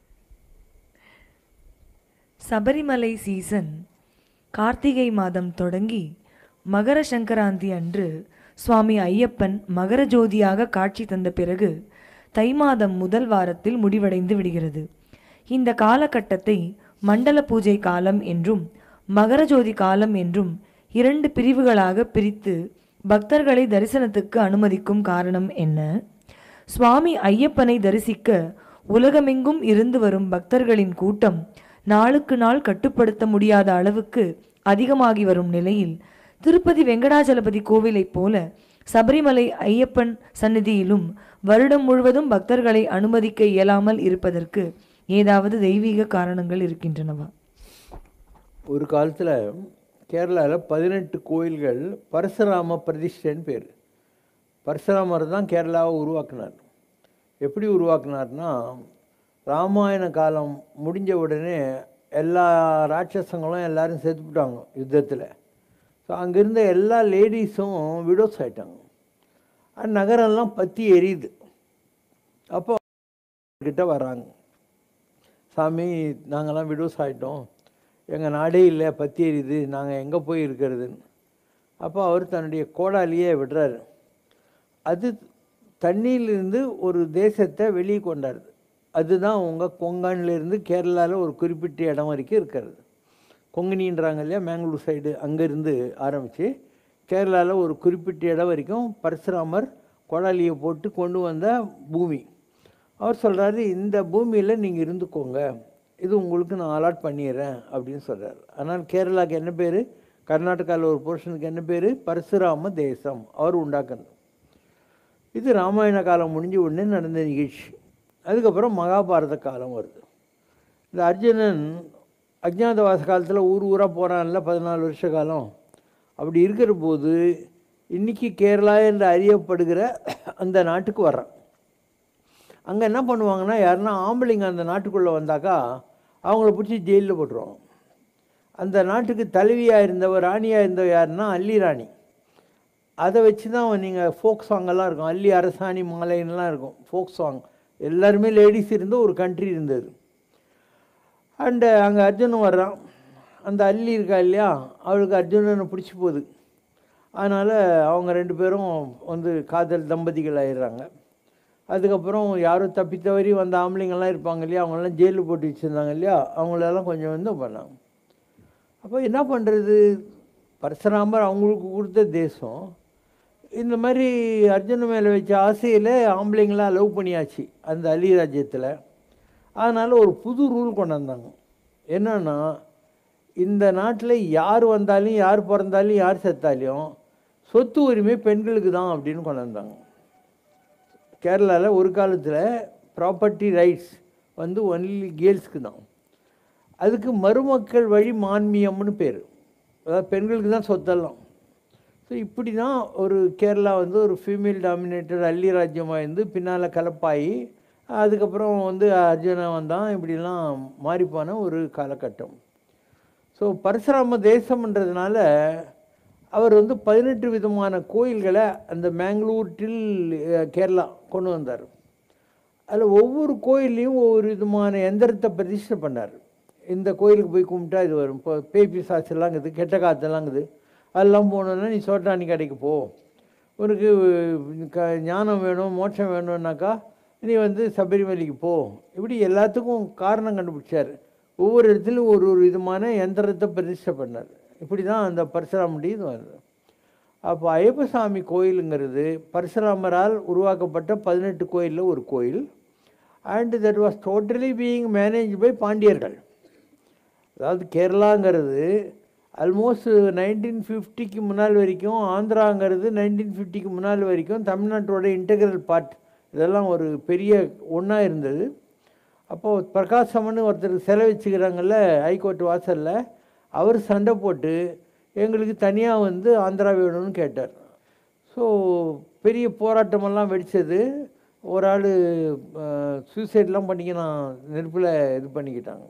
சபரிமலை சீசன் கார்த்திகை மாதம் தொடங்கி மகர சங்கராந்தி அன்று சுவாமி ஐயப்பன் மகர ஜோதியாக காட்சி தந்த பிறகு தை மாதம் முதல் வாரத்தில் முடிவடைந்து விடுகிறது இந்த காலகட்டத்தை மண்டல பூஜை காலம் என்றும் மகர ஜோதி காலம் என்றும் இரண்டு பிரிவுகளாக பிரித்து பக்தர்களை தரிசனத்துக்கு அனுமதிக்கும் காரணம் என்ன சுவாமி ஐயப்பனை தரிசிக்க உலகமெங்கும் இருந்து வரும் பக்தர்களின் கூட்டம் நாளுக்கு நாள் கட்டுப்படுத்த முடியாத அளவுக்கு அதிகமாகி வரும் நிலையில் திருப்பதி வெங்கடாஜலபதி கோவிலைப் போல சபரிமலை ஐயப்பன் சந்நிதியிலும் வருடம் முழுவதும் பக்தர்களை அனுமதிக்க இயலாமல் இருப்பதற்கு ஏதாவது தெய்வீக காரணங்கள் இருக்கின்றனவா ஒரு காலத்தில் கேரளாவில் பதினெட்டு கோயில்கள் பரசுராம பிரதிஷ்டைன்னு பேர் பரசுராமர் தான் கேரளாவை உருவாக்குனார் எப்படி உருவாக்குனார்னா ராமாயண காலம் முடிஞ்ச உடனே எல்லா ராட்சசங்களும் எல்லாரும் செத்துவிட்டாங்க யுத்தத்தில் ஸோ அங்கேருந்த எல்லா லேடிஸும் விடோஸ் ஆயிட்டாங்க அது நகரெல்லாம் பற்றி எரியுது அப்போ கிட்ட வராங்க சாமி நாங்கள்லாம் விடோஸ் ஆகிட்டோம் எங்கள் நாடே இல்லை பத்தி எரியுது நாங்கள் எங்கே போய் இருக்கிறதுன்னு அப்போ அவர் தன்னுடைய கோடாலியே விடுறாரு அது தண்ணியிலிருந்து ஒரு தேசத்தை வெளியே கொண்டாருது அதுதான் உங்கள் கொங்கன்லேருந்து கேரளாவில் ஒரு குறிப்பிட்ட இடம் வரைக்கும் இருக்கிறது கொங்கனின்றாங்க இல்லையா மேங்களூர் சைடு அங்கேருந்து ஆரம்பித்து கேரளாவில் ஒரு குறிப்பிட்ட இடம் வரைக்கும் பரசுராமர் கொடாலியை போட்டு கொண்டு வந்த பூமி அவர் சொல்கிறாரு இந்த பூமியில் நீங்கள் இருந்துக்கோங்க இது உங்களுக்கு நான் அலாட் பண்ணிடுறேன் அப்படின்னு சொல்கிறார் ஆனால் கேரளாவுக்கு என்ன பேர் கர்நாடகாவில் ஒரு போர்ஷனுக்கு என்ன பேர் பரசுராம தேசம் அவர் உண்டாக்குனது இது ராமாயண காலம் முடிஞ்ச உடனே நடந்த நிகழ்ச்சி அதுக்கப்புறம் மகாபாரத காலம் வருது இந்த அர்ஜுனன் அஜ்ஞாதவாச காலத்தில் ஊர் ஊராக போகிறான்ல பதினாலு வருஷ காலம் அப்படி இருக்கிற போது இன்னைக்கு கேரளா என்று அறியப்படுகிற அந்த நாட்டுக்கு வர்றான் அங்கே என்ன பண்ணுவாங்கன்னா யாருன்னா ஆம்பளைங்க அந்த நாட்டுக்குள்ளே வந்தாக்கா அவங்கள பிடிச்சி ஜெயிலில் போட்டுருவாங்க அந்த நாட்டுக்கு தலைவியாக இருந்தவர் ராணியாக இருந்தவர் யாருன்னா அல்லி ராணி அதை வச்சு தான் நீங்கள் ஃபோக் சாங்கெல்லாம் இருக்கும் அல்லி அரசாணி மாலைன்னெலாம் இருக்கும் ஃபோக் சாங் எல்லாருமே லேடிஸ் இருந்த ஒரு கண்ட்ரி இருந்தது அண்டு அங்கே அர்ஜுனன் வர்றான் அந்த அல்லி இருக்கா இல்லையா அவளுக்கு அர்ஜுனனை பிடிச்சி போகுது அதனால் அவங்க ரெண்டு பேரும் வந்து காதல் தம்பதிகள் ஆயிடுறாங்க அதுக்கப்புறம் யாரும் தப்பி தவறி வந்த ஆம்பளைங்கள்லாம் இருப்பாங்க இல்லையா அவங்களெல்லாம் ஜெயிலில் போட்டு வச்சுருந்தாங்க இல்லையா அவங்களெல்லாம் கொஞ்சம் வந்து பண்ணாங்க அப்போ என்ன பண்ணுறது பரசுராமர் அவங்களுக்கு கொடுத்த தேசம் இந்த மாதிரி அர்ஜுன மேலே வச்ச ஆசையில் ஆம்பளைங்களாம் லவ் பண்ணியாச்சு அந்த அலி ராஜ்யத்தில் அதனால் ஒரு புது ரூல் கொண்டு வந்தாங்க என்னன்னா இந்த நாட்டில் யார் வந்தாலும் யார் பிறந்தாலும் யார் செத்தாலையும் சொத்து உரிமை பெண்களுக்கு தான் அப்படின்னு கொண்டு வந்தாங்க கேரளாவில் ஒரு காலத்தில் ப்ராப்பர்ட்டி ரைட்ஸ் வந்து ஒன்லி கேர்ள்ஸ்க்கு தான் அதுக்கு மருமக்கள் வழி மான்மியம்னு பேர் அதாவது பெண்களுக்கு தான் சொத்தெல்லாம் ஸோ இப்படி தான் ஒரு கேரளா வந்து ஒரு ஃபீமேல் டாமினேட்டட் அள்ளி ராஜ்யமாக இருந்து பின்னால் கலப்பாகி அதுக்கப்புறம் வந்து அர்ஜுனா வந்தான் இப்படிலாம் மாறிப்போன ஒரு காலகட்டம் ஸோ பரசுராம தேசம்ன்றதுனால அவர் வந்து பதினெட்டு விதமான கோயில்களை அந்த மேங்களூர் டில் அஹ், கேரளா கொண்டு வந்தார் அதில் ஒவ்வொரு கோயில்லையும் ஒவ்வொரு விதமான எந்திரத்தை பிரதிஷ்டை பண்ணார் இந்த கோயிலுக்கு போய் கும்பிட்டா இது வரும் இப்போ பேய் பிசாசெல்லாம் இருக்குது கெட்ட காற்றெல்லாங்குது அதெல்லாம் போகணுன்னா நீ சோட்டாணி கடைக்கு போ உனக்கு க ஞானம் வேணும் மோட்சம் வேணும்னாக்கா நீ வந்து சபரிமலைக்கு போ இப்படி எல்லாத்துக்கும் காரணம் கண்டுபிடிச்சார் ஒவ்வொரு இடத்துலையும் ஒரு ஒரு விதமான எந்திரத்தை பிரதிஷ்டை பண்ணார் இப்படி தான் அந்த பரசுராமடி இது வருது அப்போ ஐயப்பசாமி கோயிலுங்கிறது பரசுராமரால் உருவாக்கப்பட்ட பதினெட்டு கோயிலில் ஒரு கோயில் and that was totally being manage by பாண்டியர்கள் அதாவது கேரளாங்கிறது ஆல்மோஸ்ட் நைன்டீன் ஃபிஃப்டிக்கு முன்னால் வரைக்கும் ஆந்திராங்கிறது நைன்டீன் ஃபிஃப்டிக்கு முன்னால் வரைக்கும் தமிழ்நாட்டோட இன்டெக்ரல் பார்ட் இதெல்லாம் ஒரு பெரிய ஒன்றா இருந்தது அப்போது பிரகாசம்னு ஒருத்தர் சிலை வச்சுக்கிறாங்கல்ல ஹைகோர்ட் வாசலில் அவர் சண்டை போட்டு எங்களுக்கு தனியாக வந்து ஆந்திரா வேணும்னு கேட்டார் ஸோ பெரிய போராட்டமெல்லாம் வெடிச்சது ஒரு ஆள் சூசைட்லாம் பண்ணிக்கினான் நெருப்பில் இது பண்ணிக்கிட்டாங்க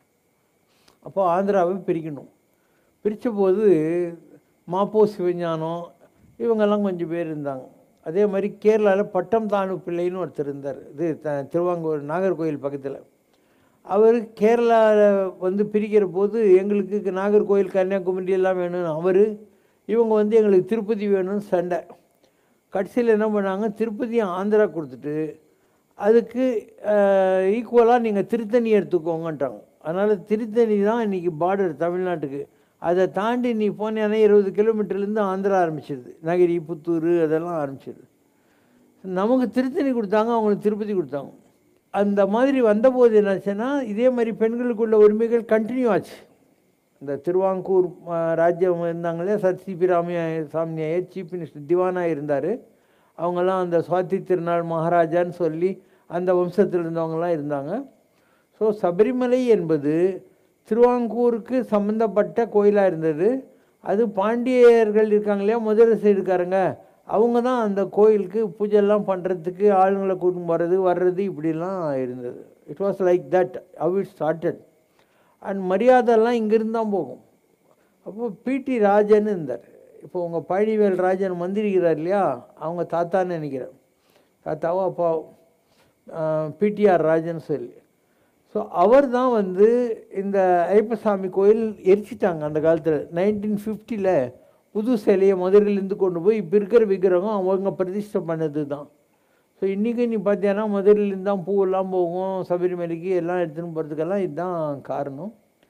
அப்போ ஆந்திராவை பிரிக்கணும் பிரித்த போது மாப்போ சிவஞானம் இவங்கெல்லாம் கொஞ்சம் பேர் இருந்தாங்க அதே மாதிரி கேரளாவில் பட்டம் தானு பிள்ளைன்னு ஒருத்தர் இருந்தார் இது த திருவாங்கூர் நாகர்கோயில் பக்கத்தில் அவர் கேரளாவில் வந்து பிரிக்கிற போது எங்களுக்கு நாகர்கோயில் கன்னியாகுமரி எல்லாம் வேணும்னு அவர் இவங்க வந்து எங்களுக்கு திருப்பதி வேணும்னு சண்டை கடைசியில் என்ன பண்ணாங்க திருப்பதி ஆந்திரா கொடுத்துட்டு அதுக்கு ஈக்குவலாக நீங்கள் திருத்தணி எடுத்துக்கோங்கன்ட்டாங்க அதனால் திருத்தணி தான் இன்றைக்கி பார்டர் தமிழ்நாட்டுக்கு அதை தாண்டி நீ போனேன்னா இருபது கிலோமீட்டர்லேருந்து ஆந்திரா ஆரம்பிச்சிடுது நகிரி புத்தூர் அதெல்லாம் ஆரம்பிச்சிடுது நமக்கு திருத்தணி கொடுத்தாங்க அவங்களுக்கு திருப்பதி கொடுத்தாங்க அந்த மாதிரி வந்தபோது என்னாச்சுன்னா இதே மாதிரி பெண்களுக்குள்ள உரிமைகள் கண்டினியூ ஆச்சு இந்த திருவாங்கூர் ஆ, ராஜ்யம் இருந்தாங்களே சத் சிபி ராமையா சாமியாயர் சீஃப் மினிஸ்டர் திவானாக இருந்தார் அவங்கெல்லாம் அந்த சுவாதி திருநாள் மகாராஜான்னு சொல்லி அந்த வம்சத்தில் இருந்தவங்கலாம் இருந்தாங்க ஸோ சபரிமலை என்பது திருவாங்கூருக்கு சம்மந்தப்பட்ட கோயிலாக இருந்தது அது பாண்டியர்கள் இருக்காங்க இல்லையா மதுரை சைடுக்காரங்க அவங்க தான் அந்த கோயிலுக்கு பூஜைலாம் பண்ணுறதுக்கு ஆளுங்களை கூட்டின்னு போகிறது வர்றது இப்படிலாம் இருந்தது it was like that how it started and மரியாதைலாம் இங்கேருந்து தான் போகும் அப்போ பிடி ராஜன் இருந்தார் இப்போ உங்கள் பழனிவேல் ராஜன் மந்திரிக்கிறார் இல்லையா அவங்க தாத்தான்னு நினைக்கிறேன் தாத்தாவோ அப்பாவோ பிடிஆர் ராஜன் சொல்லி ஸோ அவர் தான் வந்து இந்த ஐயப்பசாமி கோயில் எரிச்சிட்டாங்க அந்த காலத்தில் நைன்டீன் ஃபிஃப்டியில் புது சிலையை மதுரையிலேருந்து கொண்டு போய் இப்போ இருக்கிற விக்கிரகம் அவங்க பிரதிஷ்டை பண்ணது தான் ஸோ இன்றைக்கி நீ பார்த்தீங்கன்னா மதுரையிலேருந்து தான் பூவெல்லாம் போகும் சபரிமலைக்கு எல்லாம் எடுத்துன்னு போகிறதுக்கெல்லாம் இதுதான் காரணம்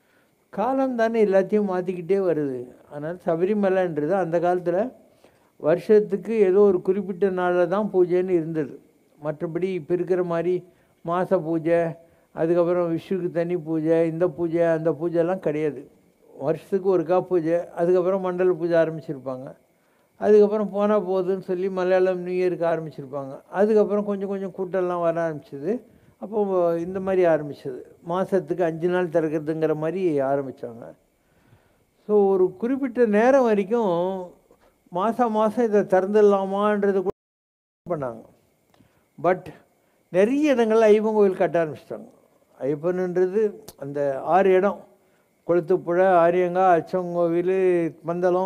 காலம் தானே எல்லாத்தையும் மாற்றிக்கிட்டே வருது அதனால் சபரிமலைன்றது அந்த காலத்தில் வருஷத்துக்கு ஏதோ ஒரு குறிப்பிட்ட நாளில் தான் பூஜைன்னு இருந்தது மற்றபடி இப்போ இருக்கிற மாதிரி மாத பூஜை அதுக்கப்புறம் விஷுக்கு தனி பூஜை இந்த பூஜை அந்த பூஜைலாம் கிடையாது வருஷத்துக்கு ஒருக்கா பூஜை அதுக்கப்புறம் மண்டல பூஜை ஆரம்பிச்சிருப்பாங்க அதுக்கப்புறம் போனால் போகுதுன்னு சொல்லி மலையாளம் நியூ இயருக்கு ஆரம்பிச்சிருப்பாங்க அதுக்கப்புறம் கொஞ்சம் கொஞ்சம் கூட்டம்லாம் வர ஆரம்பிச்சது அப்போ இந்த மாதிரி ஆரம்பிச்சது மாதத்துக்கு அஞ்சு நாள் திறக்கிறதுங்கிற மாதிரி ஆரம்பித்தாங்க ஸோ ஒரு குறிப்பிட்ட நேரம் வரைக்கும் மாதம் மாதம் இதை திறந்துடலாமான்றது கூட பண்ணாங்க பட் நிறைய இடங்கள்ல ஐயப்பன் கோவில் கட்ட ஆரம்பிச்சிட்டாங்க ஐயப்பன்ன்றது அந்த ஆறு இடம் கொளுத்துப்புழை ஆரியங்கா அச்சங்கோவில் பந்தளம்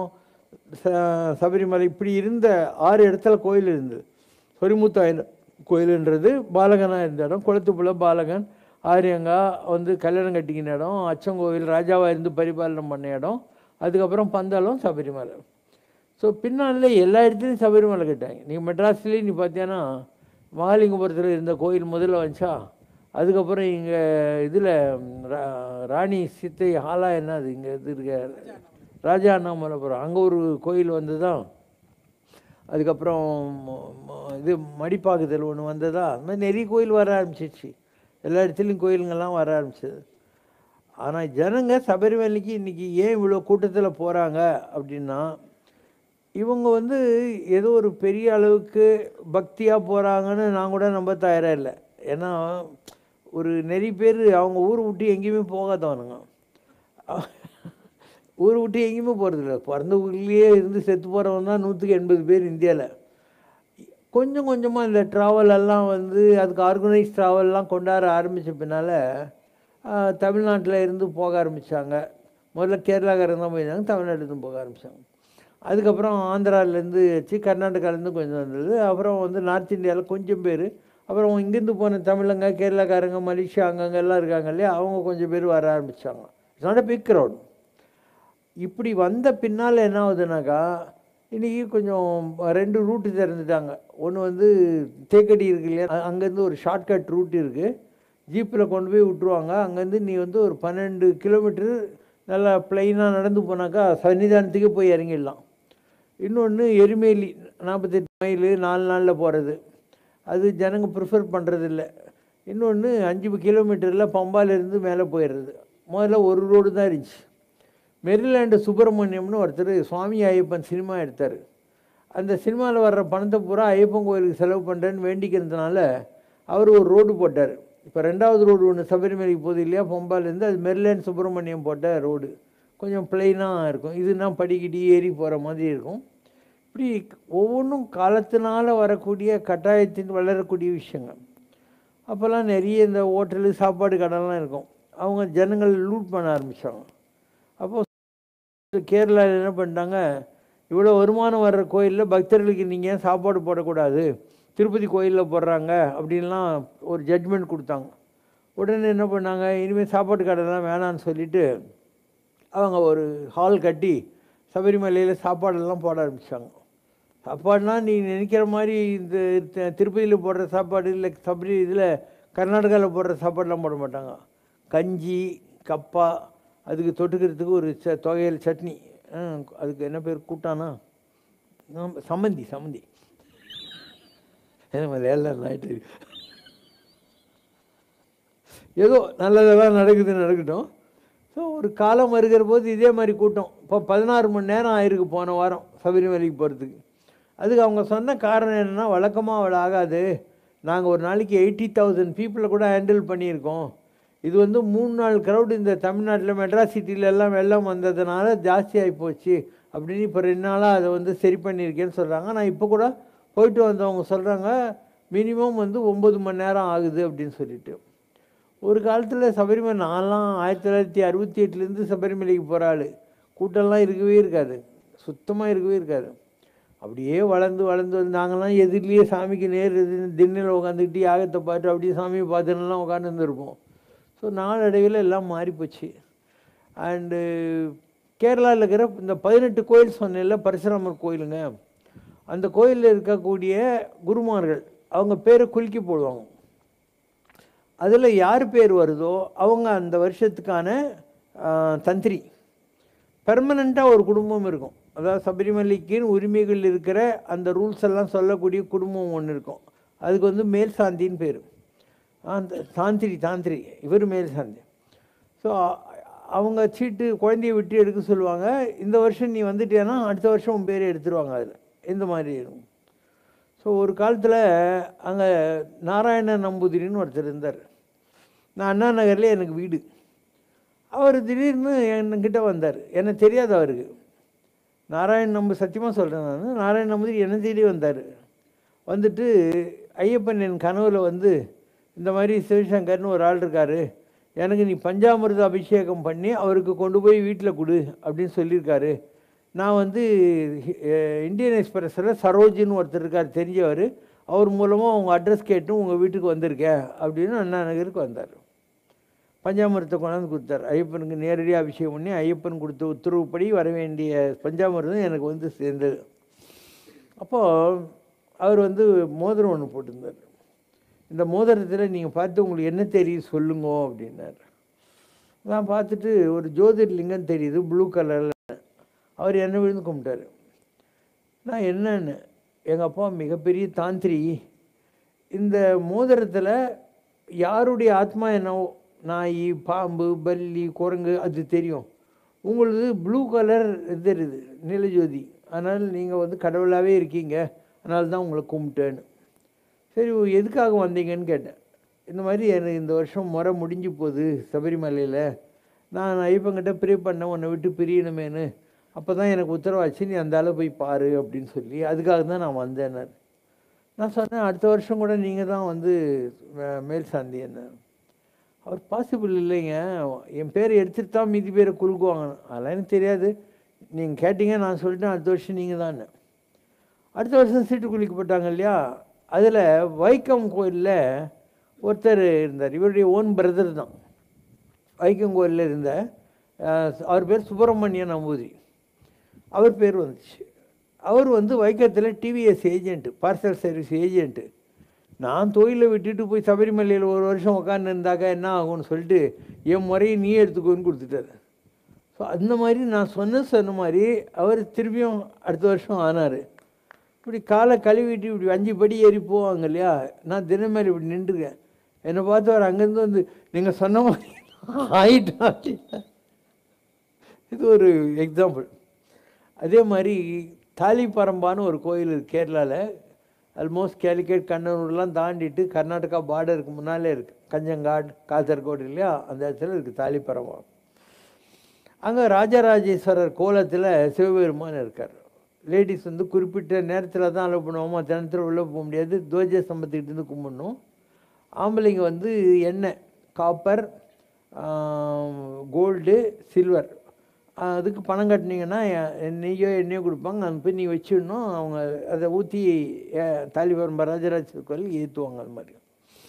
ச- சபரிமலை இப்படி இருந்த ஆறு இடத்துல கோயில் இருந்தது சொரிமுத்தாயின் கோயிலுன்றது பாலகனாக இருந்த இடம் கொளுத்துப்புழை பாலகன் ஆரியங்கா வந்து கல்யாணம் கட்டிக்கின இடம் அச்சங்கோவில் ராஜாவாக இருந்து பரிபாலனம் பண்ண இடம் அதுக்கப்புறம் பந்தளம் சபரிமலை ஸோ பின்னால எல்லா இடத்துலையும் சபரிமலை கட்டாங்க நீ மெட்ராஸ்லேயும் நீ பார்த்தீங்கன்னா மகாலிங்கபுரத்தில் இருந்த கோயில் முதல்ல வந்துச்சா அதுக்கப்புறம் இங்கே இதில் ராணி சித்தை ஹாலா என்ன அது இங்கே இது இருக்க ராஜா அண்ணாமலைபுரம் அங்கே ஒரு கோயில் வந்து தான் அதுக்கப்புறம் ம- ம- இது மடிப்பாக்குதல் ஒன்று வந்ததா அந்த மாதிரி நிறைய கோயில் வர ஆரம்பிச்சிச்சு எல்லா இடத்துலையும் கோயிலுங்கெல்லாம் வர ஆரம்பிச்சது ஆனால் ஜனங்க சபரிமலைக்கு இன்றைக்கி ஏன் இவ்வளோ கூட்டத்தில் போகிறாங்க அப்படின்னா இவங்க வந்து ஏதோ ஒரு பெரிய அளவுக்கு பக்தியாக போகிறாங்கன்னு நான் கூட நம்ப தயாராக இல்லை ஏன்னா ஒரு நிறைய பேர் அவங்க ஊர் விட்டு எங்கேயுமே போகாதவனுங்க ஊர் விட்டு எங்கேயுமே போகிறதில்ல பிறந்த ஊர்லேயே இருந்து செத்து போகிறவன் தான் நூற்றுக்கு எண்பது பேர் இந்தியாவில் கொஞ்சம் கொஞ்சமாக இந்த ட்ராவல் எல்லாம் வந்து அதுக்கு ஆர்கனைஸ் ட்ராவல்லாம் கொண்டாட ஆரம்பித்த பின்னால் தமிழ்நாட்டில் இருந்து போக ஆரம்பித்தாங்க முதல்ல கேரளாக்காரங்க தான் போயிருந்தாங்க தமிழ்நாட்டிலேருந்து போக ஆரம்பித்தாங்க அதுக்கப்புறம் ஆந்திராவிலேருந்து வச்சு கர்நாடகாலேருந்து கொஞ்சம் வந்தது அப்புறம் வந்து நார்த் இந்தியாவில் கொஞ்சம் பேர் அப்புறம் இங்கேருந்து போன தமிழங்க கேரளாக்காரங்க மலேசியா அங்கங்க எல்லாம் இருக்காங்க இல்லையா அவங்க கொஞ்சம் பேர் வர ஆரம்பித்தாங்க it's not a big crowd இப்படி வந்த பின்னால் என்ன ஆகுதுனாக்கா இன்றைக்கி கொஞ்சம் ரெண்டு ரூட்டு திறந்துட்டாங்க ஒன்று வந்து தேக்கடி இருக்கு இல்லையா அ- அங்கேருந்து ஒரு ஷார்ட்கட் ரூட் இருக்குது ஜீப்பில் கொண்டு போய் விட்ருவாங்க அங்கேருந்து நீ வந்து ஒரு பன்னெண்டு கிலோமீட்டர் நல்லா ப்ளைனாக நடந்து போனாக்கா சன்னிதானத்துக்கே போய் இறங்கிடலாம் இன்னொன்று எருமேலி நாற்பத்தெட்டு மைல் நாலு நாளில் போகிறது அது ஜனங்க ப்ரிஃபர் பண்ணுறதில்ல இன்னொன்று அஞ்சு கிலோமீட்டரில் பம்பாலேருந்து மேலே போயிடுறது முதல்ல ஒரு ரோடு தான் இருந்துச்சு மெரிலாண்டு சுப்பிரமணியம்னு ஒருத்தர் சுவாமி ஐயப்பன் சினிமா எடுத்தார் அந்த சினிமாவில் வர்ற பணத்தை பூரா ஐயப்பன் கோயிலுக்கு செலவு பண்ணுறேன்னு வேண்டிக்கிறதுனால அவர் ஒரு ரோடு போட்டார் இப்போ ரெண்டாவது ரோடு ஒன்று சபரிமலைக்கு போகுது இல்லையா பம்பாலேருந்து அது மெரிலாண்ட் சுப்பிரமணியம் போட்ட ரோடு கொஞ்சம் பிளெயினாக இருக்கும் இதுனா படிக்கட்டி ஏறி போகிற மாதிரி இருக்கும் இப்படி ஒவ்வொன்றும் காலத்தினால வரக்கூடிய கட்டாயத்தின் வளரக்கூடிய விஷயங்கள் அப்போல்லாம் நிறைய இந்த ஹோட்டலு சாப்பாடு கடைலாம் இருக்கும் அவங்க ஜனங்கள் லூட் பண்ண ஆரம்பித்தாங்க அப்போ கேரளாவில் என்ன பண்ணிட்டாங்க இவ்வளோ வருமானம் வர்ற கோயிலில் பக்தர்களுக்கு நீங்கள் ஏன் சாப்பாடு போடக்கூடாது திருப்பதி கோயிலில் போடுறாங்க அப்படின்லாம் ஒரு ஜட்மெண்ட் கொடுத்தாங்க உடனே என்ன பண்ணாங்க இனிமேல் சாப்பாடு கடைலாம் வேணான்னு சொல்லிட்டு அவங்க ஒரு ஹால் கட்டி சபரிமலையில் சாப்பாடெல்லாம் போட ஆரம்பித்தாங்க சாப்பாடுனா நீ நினைக்கிற மாதிரி இந்த தி- திருப்பதியில் போடுற சாப்பாடு இல்லை சபரி இதில் கர்நாடகாவில் போடுற சாப்பாடுலாம் போட மாட்டாங்க கஞ்சி கப்பா அதுக்கு தொட்டுக்கிறதுக்கு ஒரு ச தொகையல் சட்னி ஆ, அதுக்கு என்ன பேர் கூட்டானா ஆமா, சம்மந்தி சம்மந்தி என்ன மலையாளம் ஆகிட்டு ஏதோ நல்லதெல்லாம் நடக்குது நடக்கட்டும் ஸோ ஒரு காலம் வருகிற போது இதே மாதிரி கூட்டம் இப்போ பதினாறு மணி நேரம் ஆயிருக்கு போன வாரம் சபரிமலைக்கு போகிறதுக்கு அதுக்கு அவங்க சொன்ன காரணம் என்னென்னா வழக்கமாக அவ்வளோ ஆகாது நாங்கள் ஒரு நாளைக்கு எயிட்டி தௌசண்ட் பீப்புளை கூட ஹேண்டில் பண்ணியிருக்கோம் இது வந்து மூணு நாள் க்ரௌட் இந்த தமிழ்நாட்டில் மெட்ராஸ் சிட்டில எல்லாம் வெள்ளம் வந்ததுனால ஜாஸ்தி ஆகி போச்சு அப்படின்னு இப்போ ரெண்டு நாளாக அதை வந்து சரி பண்ணியிருக்கேன்னு சொல்கிறாங்க நான் இப்போ கூட போயிட்டு வந்தவங்க சொல்கிறாங்க மினிமம் வந்து ஒம்பது மணி நேரம் ஆகுது அப்படின்னு சொல்லிட்டு ஒரு காலத்தில் சபரிமலை நான்லாம் ஆயிரத்தி தொள்ளாயிரத்தி அறுபத்தி எட்டுலேருந்து சபரிமலைக்கு போகிற ஆள் கூட்டம்லாம் இருக்கவே இருக்காது சுத்தமாக இருக்கவே இருக்காது அப்படியே வளர்ந்து வளர்ந்து வந்து நாங்கள்லாம் எதிரிலேயே சாமிக்கு நேர் திண்ணில் உட்காந்துக்கிட்டு யாகத்தை பார்த்து அப்படியே சாமியை பார்த்துலாம் உட்காந்துருந்துருப்போம் ஸோ நாளடைவில் எல்லாம் மாறிப்போச்சு அண்டு கேரளாவில் இருக்கிற இந்த பதினெட்டு கோயில் சொன்னேன்ல பரசுராமர் கோயிலுங்க அந்த கோயிலில் இருக்கக்கூடிய குருமார்கள் அவங்க பேரை குலுக்கி போடுவாங்க அதில் யார் பேர் வருதோ அவங்க அந்த வருஷத்துக்கான ஆ, தந்திரி பெர்மனண்ட்டாக ஒரு குடும்பம் இருக்கும் அதாவது சபரிமலைக்குன்னு உரிமைகள் இருக்கிற அந்த ரூல்ஸ் எல்லாம் சொல்லக்கூடிய குடும்பம் ஒன்று இருக்கும் அதுக்கு வந்து மேல் சாந்தின்னு பேர் அந்த தாந்திரி தாந்திரி இவர் மேல் சாந்தி ஸோ அவங்க சீட்டு குழந்தைய விட்டு எடுக்க சொல்லுவாங்க இந்த வருஷம் நீ வந்துட்டேன்னா அடுத்த வருஷம் உன் பேரை எடுத்துருவாங்க அதில் இந்த மாதிரி இருக்கும் ஸோ ஒரு காலத்தில் அங்கே நாராயண நம்பூதிரின்னு ஒருத்தர் இருந்தார் நான் அண்ணா நகர்லேயே எனக்கு வீடு அவர் திடீர்னு என்கிட்ட வந்தார் எனக்கு தெரியாது அவருக்கு நாராயண் நம்பு சத்தியமாக சொல்கிறேன் நான் நாராயண நம்பூதிரி என்ன தேடி வந்தார் வந்துட்டு ஐயப்பன் என் கனவுல வந்து இந்த மாதிரி சிவசங்கர்னு ஒரு ஆள் இருக்காரு எனக்கு நீ பஞ்சாமிர்த அபிஷேகம் பண்ணி அவருக்கு கொண்டு போய் வீட்டில் கொடு அப்படின்னு சொல்லியிருக்காரு நான் வந்து அஹ், இந்தியன் எக்ஸ்பிரஸில் சரோஜின்னு ஒருத்தர் இருக்கார் தெரிஞ்சவர் அவர் மூலமாக உங்கள் அட்ரஸ் கேட்டு உங்கள் வீட்டுக்கு வந்திருக்கேன் அப்படின்னு அண்ணா நகருக்கு வந்தார் பஞ்சாமிரத்தை கொண்டாந்து கொடுத்தார் ஐயப்பனுக்கு நேரடியாக அபிஷேகம் பண்ணி ஐயப்பன் கொடுத்த உத்தரவுப்படி வர வேண்டிய பஞ்சாமிர்தம் எனக்கு வந்து சேர்ந்தது அப்போது அவர் வந்து மோதிரம் ஒன்று போட்டிருந்தார் இந்த மோதிரத்தில் நீங்கள் பார்த்து உங்களுக்கு என்ன தெரியுது சொல்லுங்க அப்படின்னார் நான் பார்த்துட்டு ஒரு ஜோதிர்லிங்கம் தெரியுது ப்ளூ கலரில் அவர் என்ன விழுந்து கும்பிட்டாரு நான் என்னன்னு எங்கள் அப்பா மிகப்பெரிய தாந்திரி இந்த மோதிரத்தில் யாருடைய ஆத்மா என்னவோ நாய் பாம்பு பல்லி குரங்கு அது தெரியும் உங்களுது ப்ளூ கலர் இது இருக்குது நிலஜோதி அதனால் நீங்கள் வந்து கடவுளாகவே இருக்கீங்க அதனால தான் உங்களை கும்பிட்டேன்னு சரி எதுக்காக வந்தீங்கன்னு கேட்டேன் இந்த மாதிரி எனக்கு இந்த வருஷம் முறை முடிஞ்சு போகுது சபரிமலையில் நான் ஐயப்பங்கிட்ட ப்ரே பண்ணேன் உன்னை விட்டு பிரியணுமேனு அப்போ தான் எனக்கு உத்தரவாச்சு நீ அந்த ஆளை போய் பாரு அப்படின்னு சொல்லி அதுக்காக தான் நான் வந்தேன்னார் நான் சொன்னேன் அடுத்த வருஷம் கூட நீங்கள் தான் வந்து மே- மேல் சாந்தி என்ன அவர் பாசிபிள் இல்லைங்க என் பேரை எடுத்துட்டு தான் மீதி பேரை குறுக்குவாங்க அதெல்லாம் எனக்கு தெரியாது நீங்கள் கேட்டீங்க நான் சொல்லிட்டேன் அடுத்த வருஷம் நீங்கள் தான் அடுத்த வருஷம் சீட்டு குளிக்கப்பட்டாங்க இல்லையா அதில் வைக்கம் கோயிலில் ஒருத்தர் இருந்தார் இவருடைய ஓன் பிரதர் தான் வைக்கம் கோயிலில் இருந்த அஹ், அவர் பேர் சுப்பிரமணிய நம்பூதிரி அவர் பேர் வந்துச்சு அவர் வந்து வைக்கத்தில் TVS agent parcel service agent நான் தொழிலை விட்டுட்டு போய் சபரிமலையில் ஒரு வருஷம் உட்காந்து இருந்தாக்கா என்ன ஆகும்னு சொல்லிட்டு என் முறையை நீ எடுத்துக்கோன்னு கொடுத்துட்டாரு ஸோ அந்த மாதிரி நான் சொன்ன சொன்ன மாதிரி அவர் திரும்பியும் அடுத்த வருஷம் ஆனார் இப்படி காலை கழுவிட்டு இப்படி அஞ்சு படி ஏறி போவாங்க இல்லையா நான் தினமேல இப்படி நின்றுருக்கேன் என்னை பார்த்து அவர் அங்கேருந்து வந்து நீங்கள் சொன்ன மாதிரி ஆயிட்டா அப்படின்னா இது ஒரு எக்ஸாம்பிள் அதே மாதிரி தாலிப்பரம்பான்னு ஒரு கோயில் இருக்கு கேரளாவில் ஆல்மோஸ்ட் கேலிக்கேட் கண்ணனூர்லாம் தாண்டிட்டு கர்நாடகா பார்டருக்கு முன்னாலே இருக்குது கஞ்சங்காட் காசர்கோடு இல்லையா அந்த இடத்துல இருக்குது தாலிப்பரம்பா அங்கே ராஜராஜேஸ்வரர் கோலத்தில் சிவபெருமான் இருக்கார் லேடிஸ் வந்து குறிப்பிட்ட நேரத்தில் தான் அலோவ் பண்ணுவோமா தினத்தில் உள்ளே போக முடியாது துவஜ ஸ்தம்பத்துக்கிட்ட இருந்து கும்பிடணும் ஆம்பளைங்க வந்து எண்ணெய் காப்பர் கோல்டு சில்வர் அதுக்கு பணம் கட்டினீங்கன்னா எ- நெய்யோ எண்ணெயோ கொடுப்பாங்க அங்கே போய் நீ வச்சிடணும் அவங்க அதை ஊற்றி தாலிபரம்பா ராஜராஜ கோயில் ஏற்றுவாங்க அது மாதிரி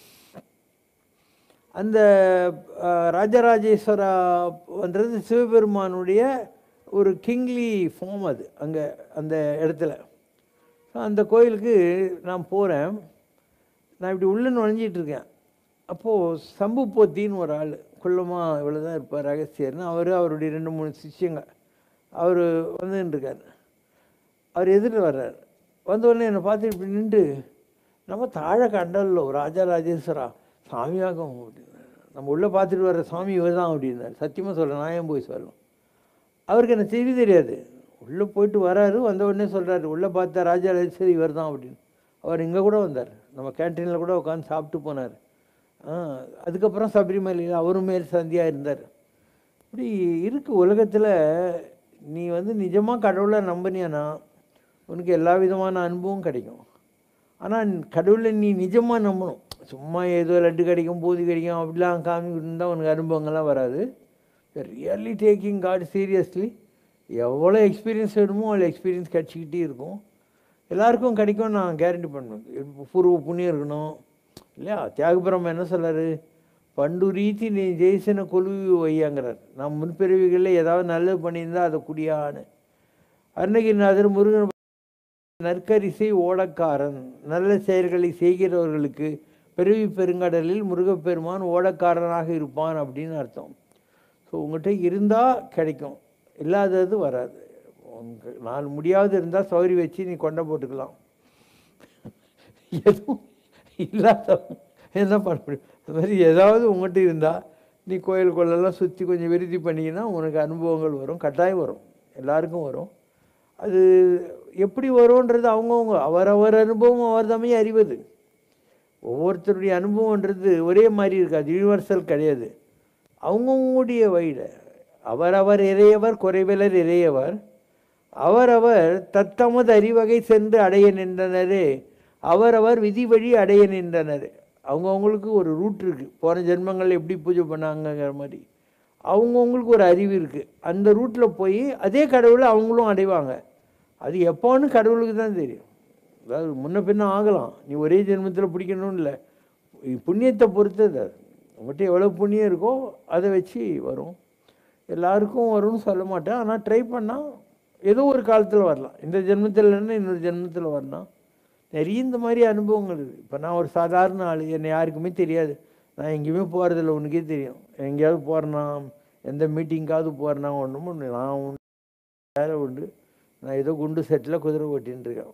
அந்த அஹ், ராஜராஜேஸ்வரான்றது சிவபெருமானுடைய ஒரு கிங்லி ஃபார்ம் அது அங்கே அந்த இடத்துல ஸோ அந்த கோயிலுக்கு நான் போகிறேன் நான் இப்படி உள்ளே நுழைஞ்சிட்டு இருக்கேன் அப்போது சம்பு போத்தின்னு ஒரு ஆள் குள்ளமாக இவ்வளோ தான் இருப்பார் அகஸ்தியர்னு அவர் அவருடைய ரெண்டு மூணு சிஷ்யங்க அவர் வந்துன்னு இருக்கார் அவர் எதிர்த்து வர்றார் வந்த உடனே என்னை பார்த்து இப்படி நின்று நம்ம தாழ கண்டல்ல ஒரு ராஜா ராஜேஸ்வரா சாமியாகும் அப்படின்னாரு நம்ம உள்ளே பார்த்துட்டு வர்ற சாமி இவர் தான் அப்படின்னாரு சத்தியமாக சொல்கிறேன் நான் ஏன் போய் சொல்லணும் அவருக்கு என்ன செய்தி தெரியாது உள்ளே போயிட்டு வராரு வந்த உடனே சொல்கிறாரு உள்ளே பார்த்தா ராஜா ராஜேஸ்வரி இவர் தான் அப்படின்னு அவர் இங்கே கூட வந்தார் நம்ம கேன்டீனில் கூட உட்காந்து சாப்பிட்டு போனார் ஆ அதுக்கப்புறம் சபரிமலையில் அவரும் மேல் சந்தியாக இருந்தார் இப்படி இருக்கு உலகத்தில் நீ வந்து நிஜமாக கடவுளை நம்பினியானா உனக்கு எல்லா விதமான அனுபவம் கிடைக்கும் ஆனால் கடவுளை நீ நிஜமாக நம்பணும் சும்மா ஏதோ லட்டு கிடைக்கும் பூதி கிடைக்கும் அப்படிலாம் காமிக்கிட்டு இருந்தால் உனக்கு அனுபவங்கள்லாம் வராது ரியலி டேக்கிங் காட் சீரியஸ்லி எவ்வளோ எக்ஸ்பீரியன்ஸ் வேணுமோ அவ்வளோ எக்ஸ்பீரியன்ஸ் கிடச்சிக்கிட்டே இருக்கும் எல்லாருக்கும் கிடைக்கும் நான் கேரண்டி பண்ணுவேன் பூர்வ புண்ணியம் இருக்கணும் இல்லையா தியாகபுரம் என்ன சொல்றாரு பண்டு ரீதி நீ ஜெயிசன கொலுவி வையாங்கிறார் நான் முன்பிறவிகளில் ஏதாவது நல்லது பண்ணியிருந்தா அதை குடியான்னு அருணகிரிநாதர் முருகன் நற்கரிசை ஓடக்காரன் நல்ல செயல்களை செய்கிறவர்களுக்கு பிறவி பெருங்கடலில் முருகப்பெருமான் ஓடக்காரனாக இருப்பான் அப்படின்னு அர்த்தம் ஸோ உங்கள்கிட்ட இருந்தால் கிடைக்கும் இல்லாதது வராது உங்க நான் முடியாவது இருந்தால் சௌரி வச்சு நீ கொண்டை போட்டுக்கலாம் எதுவும் இல்லாதவங்க என்ன பண்ண முடியும் அது மாதிரி ஏதாவது உங்கள்கிட்ட இருந்தால் நீ கோயில் கொள்ளெல்லாம் சுற்றி கொஞ்சம் விருத்தி பண்ணிங்கன்னா உனக்கு அனுபவங்கள் வரும் கட்டாயம் வரும் எல்லாருக்கும் வரும் அது எப்படி வரும்ன்றது அவங்கவுங்க அவரவர் அனுபவம் அவர் தம்மை அறிவது ஒவ்வொருத்தருடைய அனுபவம்ன்றது ஒரே மாதிரி இருக்காது யூனிவர்சல் கிடையாது அவங்கவுங்களுடைய வழியில் அவரவர் இறையவர் குறைவிலர் இறையவர் அவரவர் தத்தமது அறிவகை சென்று அடைய நின்றனரே அவரவர் விதி வழி அடைய நின்றனர் அவங்கவுங்களுக்கு ஒரு ரூட் இருக்குது போன ஜென்மங்கள் எப்படி பூஜை பண்ணாங்கங்கிற மாதிரி அவங்கவுங்களுக்கு ஒரு அறிவு இருக்குது அந்த ரூட்டில் போய் அதே கடவுளை அவங்களும் அடைவாங்க அது எப்போன்னு கடவுளுக்கு தான் தெரியும் அதாவது முன்ன பின்ன ஆகலாம் நீ ஒரே ஜென்மத்தில் பிடிக்கணும்னு இல்லை புண்ணியத்தை பொறுத்தது அது உங்கள்கிட்ட எவ்வளோ புண்ணியம் இருக்கோ அதை வச்சு வரும் எல்லாருக்கும் வரும்னு சொல்ல மாட்டேன் ஆனால் ட்ரை பண்ணால் ஏதோ ஒரு காலத்தில் வரலாம் இந்த ஜென்மத்தில் இல்லைன்னா இன்னொரு ஜென்மத்தில் வரலாம் நிறைய இந்த மாதிரி அனுபவங்கள் இருக்குது இப்போ நான் ஒரு சாதாரண ஆள் என்னை யாருக்குமே தெரியாது நான் எங்கேயுமே போகிறதில்ல உனக்கே தெரியும் எங்கேயாவது போகிறேன்னா எந்த மீட்டிங்காவது போகிறேன்னா ஒன்றும் ஒன்று நான் உண்டு வேலை உண்டு நான் ஏதோ குண்டு செட்டில் குதிரை ஓட்டின்னு இருக்கேன்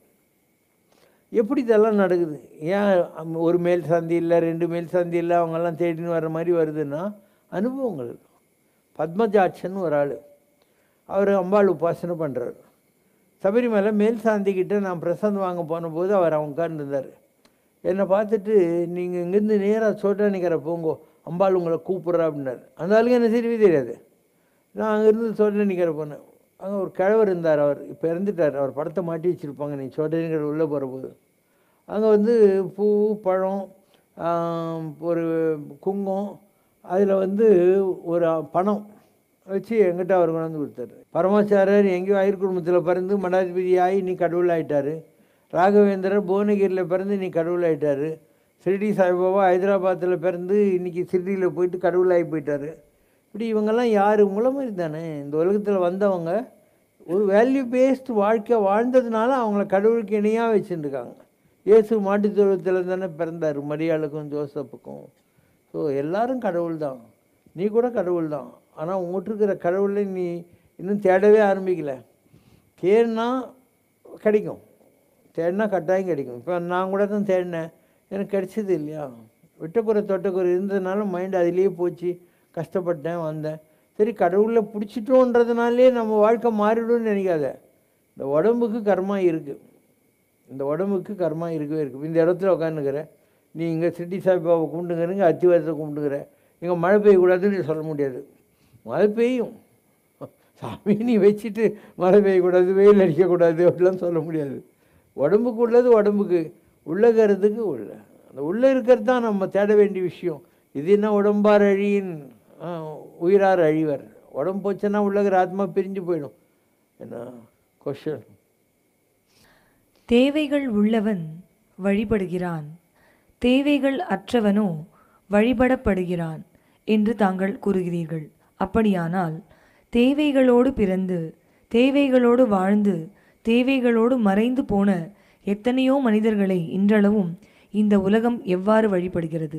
எப்படி இதெல்லாம் நடக்குது ஏன் அம் ஒரு மேல் சந்தி இல்லை ரெண்டு மேல் சந்தி இல்லை அவங்கெல்லாம் தேடின்னு வர்ற மாதிரி வருதுன்னா அனுபவங்கள் இருக்கும் பத்மஜாட்சன் ஒரு ஆள் அவர் அம்பாள் உபாசனை பண்ணுறாரு சபரிமலை மேல் சாந்திக்கிட்ட நான் பிரசாதம் வாங்க போன போது அவர் அவங்க உட்கார்ந்துருந்தார் என்னை பார்த்துட்டு நீங்கள் இங்கேருந்து நேராக சோட்டானிக்கரை போங்கோ அம்பாள் உங்களை கூப்பிட்றா அப்படின்னாரு அந்த ஆளுக்கு என்ன தெரியவே தெரியாது நான் அங்கேருந்து சோட்டானிக்கரை போனேன் அங்கே ஒரு கிழவர் இருந்தார் அவர் இப்போ இறந்துட்டார் அவர் படத்தை மாட்டி வச்சுருப்பாங்க நீ சோட்டானிக்கரை உள்ளே போகிற போது அங்கே வந்து பூ பழம் ஆம், ஒரு குங்கம் அதில் வந்து ஒரு பணம் வச்சு எங்கிட்ட அவர் கொண்டாந்து கொடுத்தாரு பரமாச்சாரர் எங்கேயோ ஆயுர் குடும்பத்தில் பிறந்து மடாதிபதி ஆகி நீ கடவுள் ஆயிட்டாரு ராகவேந்திரர் புவனகிரியில் பிறந்து நீ கடவுள் ஆயிட்டாரு ஷிரடி சாய்பாபா ஹைதராபாத்தில் பிறந்து இன்னைக்கு ஷிரடியில் போயிட்டு கடவுளாகி போயிட்டாரு இப்படி இவங்கெல்லாம் யார் உங்கள மாதிரி தானே இந்த உலகத்தில் வந்தவங்க ஒரு வேல்யூ பேஸ்டு வாழ்க்கை வாழ்ந்ததுனால அவங்கள கடவுளுக்கு இணையாக வச்சுருக்காங்க இயேசு மாட்டுத் தொழுவத்தில் தானே பிறந்தார் மரியாளுக்கும் ஜோசப்புக்கும் ஸோ எல்லாரும் கடவுள் தான் நீ கூட கடவுள் தான் ஆனால் உங்கள்கிட்ட இருக்கிற கடவுளை நீ இன்னும் தேடவே ஆரம்பிக்கல தேடினா கிடைக்கும் தேடினா கட்டாயம் கிடைக்கும் இப்போ நான் கூட தான் தேடினேன் எனக்கு கிடைச்சது இல்லையா விட்டக்குறை தொட்டக்குறை இருந்ததுனால மைண்ட் அதிலேயே போச்சு கஷ்டப்பட்டேன் வந்தேன் சரி கடவுளில் பிடிச்சிட்டோன்றதுனாலே நம்ம வாழ்க்கை மாறிடும்னு நினைக்காத இந்த உடம்புக்கு கர்மா இருக்குது இந்த உடம்புக்கு கர்மா இருக்கவே இருக்குது இந்த இடத்துல உட்காந்துக்கிற நீ இங்கே சிட்டி சாய்பாபா கும்பிட்டுங்கிறங்க அத்திவாரத்தை கும்பிட்டுக்கிற இங்கே மழை பெய்யக்கூடாதுன்னு நீ சொல்ல முடியாது மழை பெய்யும் சாமி நீ வச்சுட்டு மழை பெய்யக்கூடாது வெயில் அடிக்கக்கூடாது அப்படிலாம் சொல்ல முடியாது உடம்புக்கு உள்ளது உடம்புக்கு உள்ளகிறதுக்கு உள்ள அந்த உள்ளே இருக்கிறது தான் நம்ம தேட வேண்டிய விஷயம் இது என்ன உடம்பார் அழியின் ஆ, உயிரார் அழிவர் உடம்பு போச்சுன்னா உள்ளகிற ஆத்மா பிரிஞ்சு போயிடும் என்ன கொஷன் தேவைகள் உள்ளவன் வழிபடுகிறான் தேவைகள் அற்றவனோ வழிபடப்படுகிறான் என்று தாங்கள் கூறுகிறீர்கள் அப்படியானால் தேவைகளோடு பிறந்து தேவைகளோடு வாழ்ந்து தேவைகளோடு மறைந்து போன எத்தனையோ மனிதர்களை இன்றளவும் இந்த உலகம் எவ்வாறு வழிபடுகிறது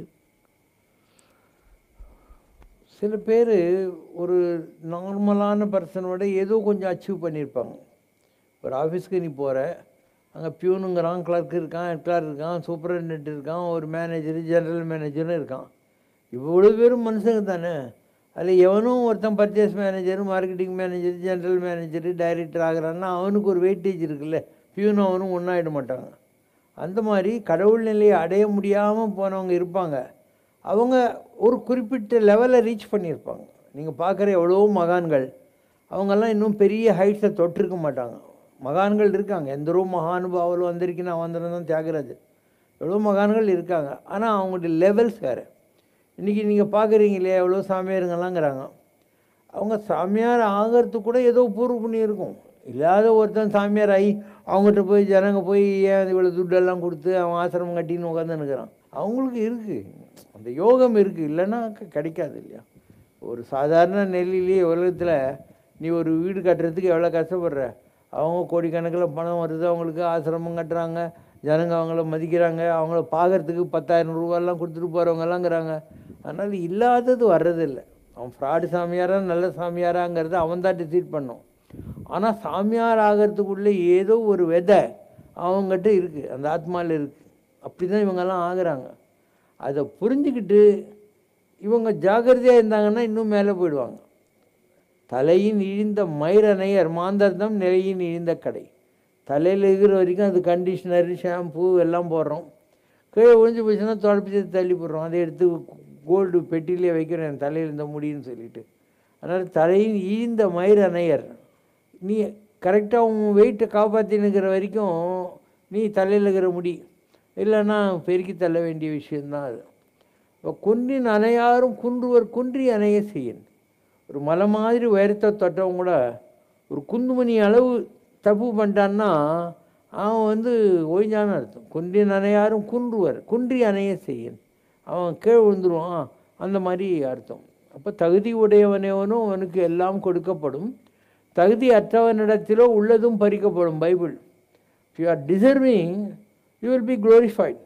சில பேர் ஒரு நார்மலான பர்சனோட ஏதோ கொஞ்சம் அச்சீவ் பண்ணியிருப்பாங்க ஒரு ஆஃபீஸ்க்கு நீ போகிற அங்கே பியூனுங்கிறான் கிளர்க் இருக்கான் ஹெட் கிளார்க் இருக்கான் சூப்பரண்டென்ட் இருக்கான் ஒரு மேனேஜர் ஜெனரல் மேனேஜரும் இருக்கான் இவ்வளோ பேரும் மனுஷங்க தானே அதில் எவனும் ஒருத்தன் purchase manager marketing manager general manager director ஆகிறான்னா அவனுக்கு ஒரு வெயிட்டேஜ் இருக்குல்ல பியூனும் அவனும் ஒன்றாயிட மாட்டாங்க அந்த மாதிரி கடவுள் நிலையை அடைய முடியாமல் போனவங்க இருப்பாங்க அவங்க ஒரு குறிப்பிட்ட லெவலில் ரீச் பண்ணியிருப்பாங்க நீங்கள் பார்க்குற எவ்வளோ மகான்கள் அவங்கெல்லாம் இன்னும் பெரிய ஹைட்ஸை தொட்டிருக்க மாட்டாங்க மகான்கள் இருக்காங்க எந்தரோ மகானுபாவில் வந்திருக்குன்னா வந்திருந்தான் தியாகராஜர் எவ்வளோ மகான்கள் இருக்காங்க ஆனால் அவங்களுடைய லெவல்ஸ் வேறு இன்றைக்கி நீங்கள் பார்க்குறீங்களே எவ்வளோ சாமியாருங்களாங்கிறாங்க அவங்க சாமியார் ஆகிறதுக்கு கூட ஏதோ பூர்வ புண்ணியம் இருக்கும் இல்லாத ஒருத்தன் சாமியார் ஆகி அவங்ககிட்ட போய் ஜனங்க போய் ஏன் இவ்வளோ துட்டெல்லாம் கொடுத்து அவன் ஆசிரமம் கட்டின்னு உட்காந்து நிற்கிறான் அவங்களுக்கு இருக்குது அந்த யோகம் இருக்குது இல்லைன்னா க- கிடைக்காது இல்லையா ஒரு சாதாரண நெல்லிலேயே உலகத்தில் நீ ஒரு வீடு கட்டுறதுக்கு எவ்வளோ கஷ்டப்படுற அவங்க கோடிக்கணக்கில் பணம் வருது அவங்களுக்கு ஆசிரமம் கட்டுறாங்க ஜனங்க அவங்கள மதிக்கிறாங்க அவங்கள பார்க்கறதுக்கு பத்தாயிரம் ரூபாயெல்லாம் கொடுத்துட்டு போகிறவங்கலாங்கிறாங்க அதனால் இல்லாதது வர்றதில்லை அவன் ஃப்ராடு சாமியாரா நல்ல சாமியாராங்கிறத அவன் தான் டிசைட் பண்ணும் ஆனால் சாமியார் ஆகிறதுக்குள்ளே ஏதோ ஒரு விதை அவங்ககிட்ட இருக்குது அந்த ஆத்மாவில் இருக்குது அப்படி தான் இவங்கெல்லாம் ஆகுறாங்க அதை புரிஞ்சுக்கிட்டு இவங்க ஜாக்கிரதையாக இருந்தாங்கன்னா இன்னும் மேலே போயிடுவாங்க தலையின் இழிந்த மயிரணையர் மாந்தர்தம் நிலையின் இழிந்த கடை தலையில் இருக்கிற வரைக்கும் அது கண்டிஷ்னர் ஷாம்பு எல்லாம் போடுறோம் கீழே ஒழிஞ்சு போச்சுன்னா தொடப்பி தள்ளி போடுறோம் அதை எடுத்து கோல்டு பெட்டிலே வைக்கிறேன் என் தலையில் இந்த முடின்னு சொல்லிட்டு அதனால் தலையின் இழிந்த மயிரணையர் நீ கரெக்டாக உன் வெயிட்டை காப்பாற்றினுக்கிற வரைக்கும் நீ தலையில் இருக்கிற முடி இல்லைன்னா பெருக்கி தள்ள வேண்டிய விஷயந்தான் அது இப்போ குன்றின் அணையாரும் குன்றுவர் குன்றி அணைய செய்யன் ஒரு மலை மாதிரி உயரத்தை தொட்டவங்க கூட ஒரு குந்துமணி அளவு தப்பு பண்ணிட்டான்னா அவன் வந்து ஓய்ஞ்சான்னு அர்த்தம் குன்றின் அணையாரும் குன்றுவர் குன்றி அணைய செய்யன் அவன் கீழே விழுந்துருவான் அந்த மாதிரி அர்த்தம் அப்போ தகுதி உடையவனவனும் அவனுக்கு எல்லாம் கொடுக்கப்படும் தகுதி அற்றவனிடத்திலோ உள்ளதும் பறிக்கப்படும் Bible if you are deserving you will be glorified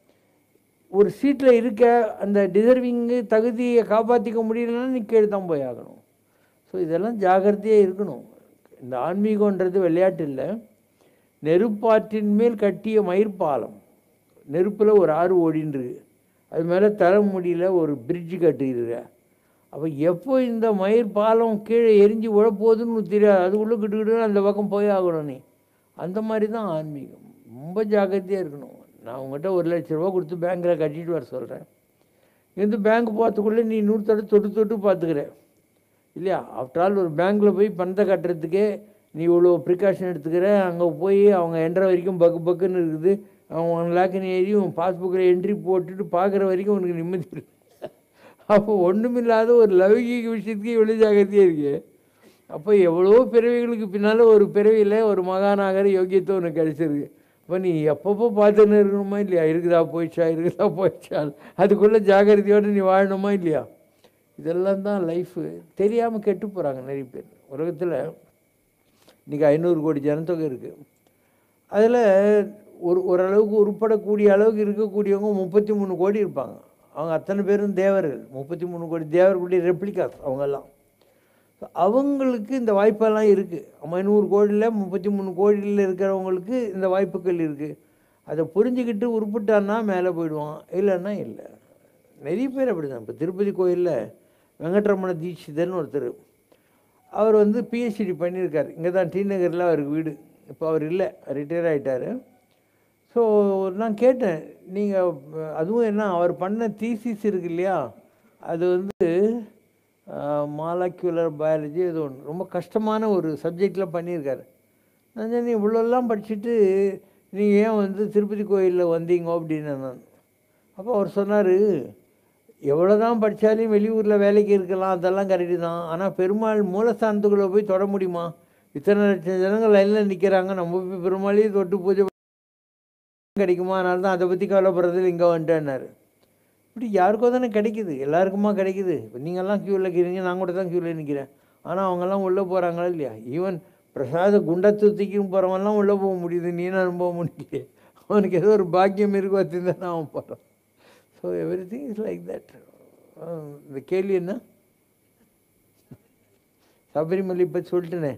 ஒரு சீட்டில் இருக்க அந்த டிசர்விங்கு தகுதியை காப்பாற்றிக்க முடியலன்னா நீ கீழே தான் போய் ஆகணும் ஸோ இதெல்லாம் ஜாகிரதையாக இருக்கணும் இந்த ஆன்மீகன்றது விளையாட்டு இல்லை நெருப்பாற்றின் மேல் கட்டிய மயிர்பாலம் நெருப்பில் ஒரு ஆறு ஓடின்னு இருக்கு அது மேலே தலைமுடியில் ஒரு பிரிட்ஜு கட்டிடுற அப்போ எப்போ இந்த மயிர் பாலம் கீழே எரிஞ்சு உழப்போகுதுன்னு தெரியாது அதுக்குள்ளே கிட்டுக்கிட்டு அந்த பக்கம் போய் ஆகணும் நீ அந்த மாதிரி தான் ஆன்மீகம் ரொம்ப ஜாக்கிரதையாக இருக்கணும் நான் உங்கள்கிட்ட ஒரு லட்ச ரூபா கொடுத்து பேங்க்கில் கட்டிட்டு வர சொல்கிறேன் இருந்து பேங்க் போகிறதுக்குள்ளே நீ நூறு தடவை தொட்டு தொட்டு பார்த்துக்கிற இல்லையா ஆஃப்டர் ஆல் ஒரு பேங்க்கில் போய் பணத்தை கட்டுறதுக்கே நீ இவ்வளோ ப்ரிகாஷன் எடுத்துக்கிற அங்கே போய் அவங்க என்ற வரைக்கும் பக்கு பக்குன்னு இருக்குது அவன் ஒன் லேக்குன்னு ஏறி உன் பாஸ்புக்கில் என்ட்ரி போட்டுட்டு பார்க்குற வரைக்கும் உனக்கு நிம்மதி இருக்கு அப்போ ஒன்றுமில்லாத ஒரு லௌகீக விஷயத்துக்கு இவ்வளோ ஜாகிரதையாக இருக்கு அப்போ எவ்வளோ பிறவிகளுக்கு பின்னால் ஒரு பிறவியில் ஒரு மகாநாகர யோகியத்துவம் உனக்கு கிடைச்சிருக்கு அப்போ நீ எப்பப்போ பார்த்துன்னு இருக்கணுமா இல்லையா இருக்குதா போயிடுச்சா இருக்குதா போயிடுச்சா அதுக்குள்ளே ஜாகிரதையோடு நீ வாழணுமா இல்லையா இதெல்லாம் தான் லைஃபு தெரியாமல் கெட்டு போகிறாங்க நிறைய பேர் உலகத்தில் இன்றைக்கி ஐநூறு கோடி ஜனத்தொகை இருக்குது அதில் ஒரு ஓரளவுக்கு உருப்படக்கூடிய அளவுக்கு இருக்கக்கூடியவங்க முப்பத்தி மூணு கோடி இருப்பாங்க அவங்க அத்தனை பேரும் தேவர்கள் முப்பத்தி மூணு கோடி தேவர்களுடைய ரெப்ளிகாஸ் அவங்கெல்லாம் So, அவங்களுக்கு இந்த வாய்ப்பெல்லாம் இருக்குது ஐநூறு கோடியில் முப்பத்தி மூணு கோடியில் இருக்கிறவங்களுக்கு இந்த வாய்ப்புகள் இருக்குது அதை புரிஞ்சுக்கிட்டு உருப்பிட்டான்னா மேலே போயிடுவான் இல்லைன்னா இல்லை நிறைய பேர் அப்படி தான் இப்போ திருப்பதி கோயிலில் வெங்கட்ரமண தீட்சிதர்னு ஒருத்தர் அவர் வந்து பிஹெச்டி பண்ணியிருக்கார் இங்கே தான் டி நகரில் அவருக்கு வீடு இப்போ அவர் இல்லை ரிட்டையர் ஆகிட்டார் ஸோ நான் கேட்டேன் நீங்கள் அதுவும் என்ன அவர் பண்ண தீசிஸ் இருக்கு இல்லையா அது வந்து மாலக்யூலர் பயாலஜி இது ஒன்று ரொம்ப கஷ்டமான ஒரு சப்ஜெக்டில் பண்ணியிருக்காரு நான் சொன்னேன் இவ்வளோலாம் படிச்சுட்டு நீங்கள் ஏன் வந்து திருப்பதி கோயிலில் வந்தீங்க அப்படின்னு நான் அப்போ அவர் சொன்னார் எவ்வளோ தான் படித்தாலும் வெளியூரில் வேலைக்கு இருக்கலாம் அதெல்லாம் கரெக்டு தான் ஆனால் பெருமாள் மூலஸ்தானத்துக்குள்ளே போய் தொட முடியுமா இத்தனை லட்சம் ஜனங்கள் லைனில் நிற்கிறாங்க நம்ம போய் பெருமாளையே தொட்டு பூஜை கிடைக்குமா அதனால தான் அதை பற்றி கவலைப்படுறதில்ல இங்கே வந்துட்டேன்னாரு இப்படி யாருக்கோ தானே கிடைக்குது எல்லாருக்குமா கிடைக்குது இப்போ நீங்கள்லாம் க்யூவில் இருக்கிறீங்க நான் கூட தான் க்யூவில் நிற்கிறேன் ஆனால் அவங்கெல்லாம் உள்ளே போகிறாங்களா இல்லையா ஈவன் பிரசாத குண்டத்து தூக்கின்னு போகிறவன்லாம் உள்ளே போக முடியுது நீ நான் போக முடியல அவனுக்கு ஏதோ ஒரு பாக்கியம் இருக்கு வச்சுருந்தா அவன் போகிறான் so everything is like that இந்த கேள்வி என்ன சபரிமலை பற்றி சொல்லிட்டேனே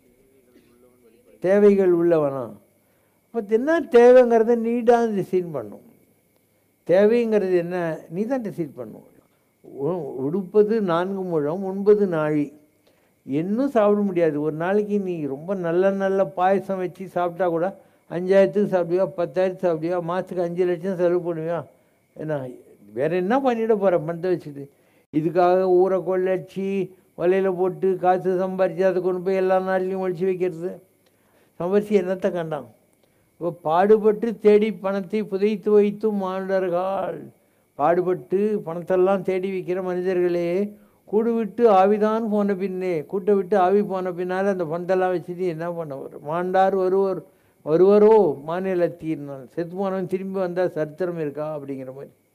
தேவைகள் உள்ளவனா அப்போ என்ன தேவைங்கிறத நீ தான் டிசைன் பண்ணும் தேவைங்கிறது என்ன நீ தான் டிசைட் பண்ணும் உ- உடுப்பது நான்கு முழம் உண்பது நாழி இன்னும் சாப்பிட முடியாது ஒரு நாளைக்கு நீ ரொம்ப நல்ல நல்ல பாயசம் வச்சு சாப்பிட்டா கூட அஞ்சாயிரத்துக்கு சாப்பிடுவியா பத்தாயிரத்துக்கு சாப்பிடுவியா மாதத்துக்கு அஞ்சு லட்சம் செலவு பண்ணுவியா என்ன வேற என்ன பண்ணிட போகிற பணத்தை வச்சுட்டு இதுக்காக ஊரை கொள்ளடிச்சு வலையில் போட்டு காசு சம்பாரித்து அதை கொண்டு போய் எல்லா நாட்டிலையும் ஒழிச்சு வைக்கிறது சம்பாரித்து என்னத்தை கண்டான் இப்போ பாடுபட்டு தேடி பணத்தை புதைத்து வைத்தும் மாண்டர்கள் பாடுபட்டு பணத்தெல்லாம் தேடி வைக்கிற மனிதர்களே கூடு விட்டு ஆவிதான் போன பின்னே கூட்டை விட்டு ஆவி போன பின்னால் அந்த பணத்தெல்லாம் வச்சுட்டு என்ன பண்ண வரும் மாண்டார் வருவர் வருவரோ மாநிலத்தீர்னால் செத்து போனவன் திரும்பி வந்தால் சரித்திரம் இருக்கா அப்படிங்கிற மாதிரி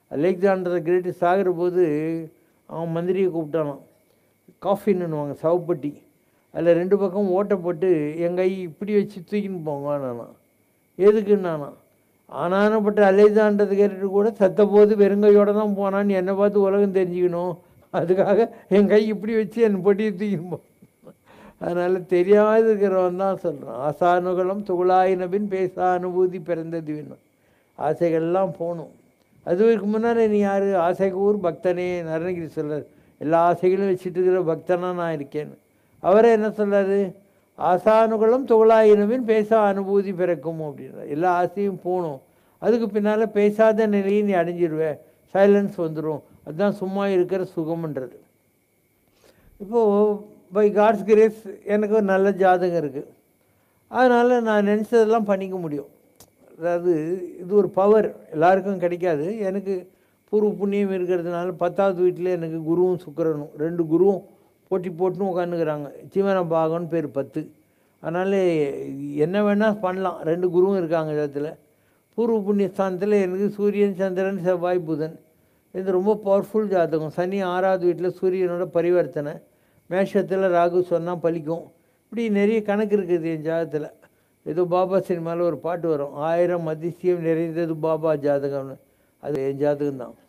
அலெக்சாண்டர் கிரேட்டு சாகிற போது அவன் மந்திரியை கூப்பிட்டானான் காஃபின்னுவாங்க சவப்பட்டி அதில் ரெண்டு பக்கம் ஓட்டை போட்டு என் கை இப்படி வச்சு தூக்கின்னு போங்க நானா எதுக்குன்னானா ஆனானப்பட்ட அலெக்சாண்டர் கேட்டு கூட செத்த போது வெறுங்கையோட தான் போனான்னு என்னை பார்த்து உலகம் தெரிஞ்சுக்கணும் அதுக்காக என் கை இப்படி வச்சு என் பொட்டியை தூக்கின்னு போ அதனால் தெரியாத இருக்கிறவன் தான் சொல்கிறான் ஆசானுகளும் துகுளாயினபின் பேசா அனுபூதி பிறந்தது வேணும் ஆசைகள்லாம் போகணும் அதுக்கு முன்னால் நீ யார் ஆசைக்கு ஊர் பக்தனே நரநகிரி சொல்றார் எல்லா ஆசைகளும் வச்சுட்டு இருக்கிற பக்தனா நான் இருக்கேன்னு அவரே என்ன சொல்றாரு ஆசானுகளும் துகளாயினபின் பேசா அனுபூதி பிறக்கும் அப்படின்றார் எல்லா ஆசையும் போகணும் அதுக்கு பின்னால் பேசாத நிலையை நீ அடைஞ்சிருவே சைலன்ஸ் வந்துடும் அதுதான் சும்மா இருக்கிற சுகம்ன்றது இப்போது பை காட்ஸ் கிரேஸ் எனக்கு ஒரு நல்ல ஜாதகம் இருக்குது அதனால் நான் நினச்சதெல்லாம் பண்ணிக்க முடியும் அதாவது இது ஒரு பவர் எல்லாருக்கும் கிடைக்காது எனக்கு பூர்வ புண்ணியம் இருக்கிறதுனால பத்தாவது வீட்டில் எனக்கு குருவும் சுக்கிரனும் ரெண்டு குருவும் போட்டி போட்டுன்னு உட்காந்துக்கிறாங்க ஜீவன பாகம்னு பேர் பத்து அதனால் என்ன வேணால் பண்ணலாம் ரெண்டு குருவும் இருக்காங்க இடத்துல பூர்வ புண்ணிய ஸ்தானத்தில் எனக்கு சூரியன் சந்திரன் செவ்வாய் புதன் இது ரொம்ப பவர்ஃபுல் ஜாதகம் சனி ஆறாவது வீட்டில் சூரியனோட பரிவர்த்தனை மேஷத்தில் ராகு சொன்னால் பலிக்கும் இப்படி நிறைய கணக்கு இருக்குது என் ஜாதகத்தில் ஏதோ பாபா சினிமாவில் ஒரு பாட்டு வரும் ஆயிரம் அதிசயம் நிறைந்தது பாபா ஜாதகம்னு அது என் ஜாதகம் தான்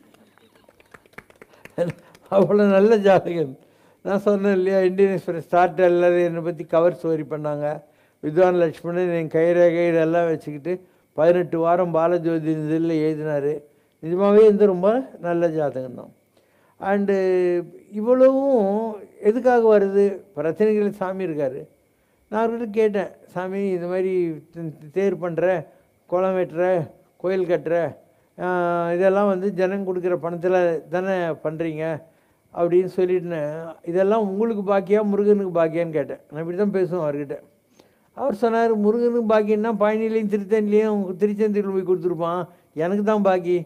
அவ்வளோ நல்ல ஜாதகம் நான் சொன்னேன் இல்லையா இந்தியன் எக்ஸ்பிரஸ் ஸ்டார்ட் எல்லாரும் என்னை பற்றி கவர் ஸ்டோரி பண்ணாங்க வித்வான் லட்சுமணன் என் கைரேகை இதெல்லாம் வச்சுக்கிட்டு பதினெட்டு வாரம் பாலஜோதி இதில் எழுதினார் நிஜமாகவே இது ரொம்ப நல்ல ஜாதகம் தான் அண்டு இவ்வளவும் எதுக்காக வருது பிரச்சனைகள் சாமி இருக்கார் நான் அவர்கிட்ட கேட்டேன் சாமி இந்த மாதிரி தே- தேர் பண்ணுற குளம் வெட்டுற கோயில் கட்டுற ஆஹ், இதெல்லாம் வந்து ஜனங்க கொடுக்குற பணத்தில் தானே பண்ணுறீங்க அப்படின்னு சொல்லிட்டேன் இதெல்லாம் உங்களுக்கு பாக்கியா முருகனுக்கு பாக்கியான்னு கேட்டேன் நான் இப்படி தான் பேசுவேன் அவர்கிட்ட அவர் சொன்னார் முருகனுக்கு பாக்கியன்னா பழனிலையும் திருத்தணிலையும் திருச்செந்தூரில் போய் கொடுத்துருப்பான் எனக்கு தான் பாக்கி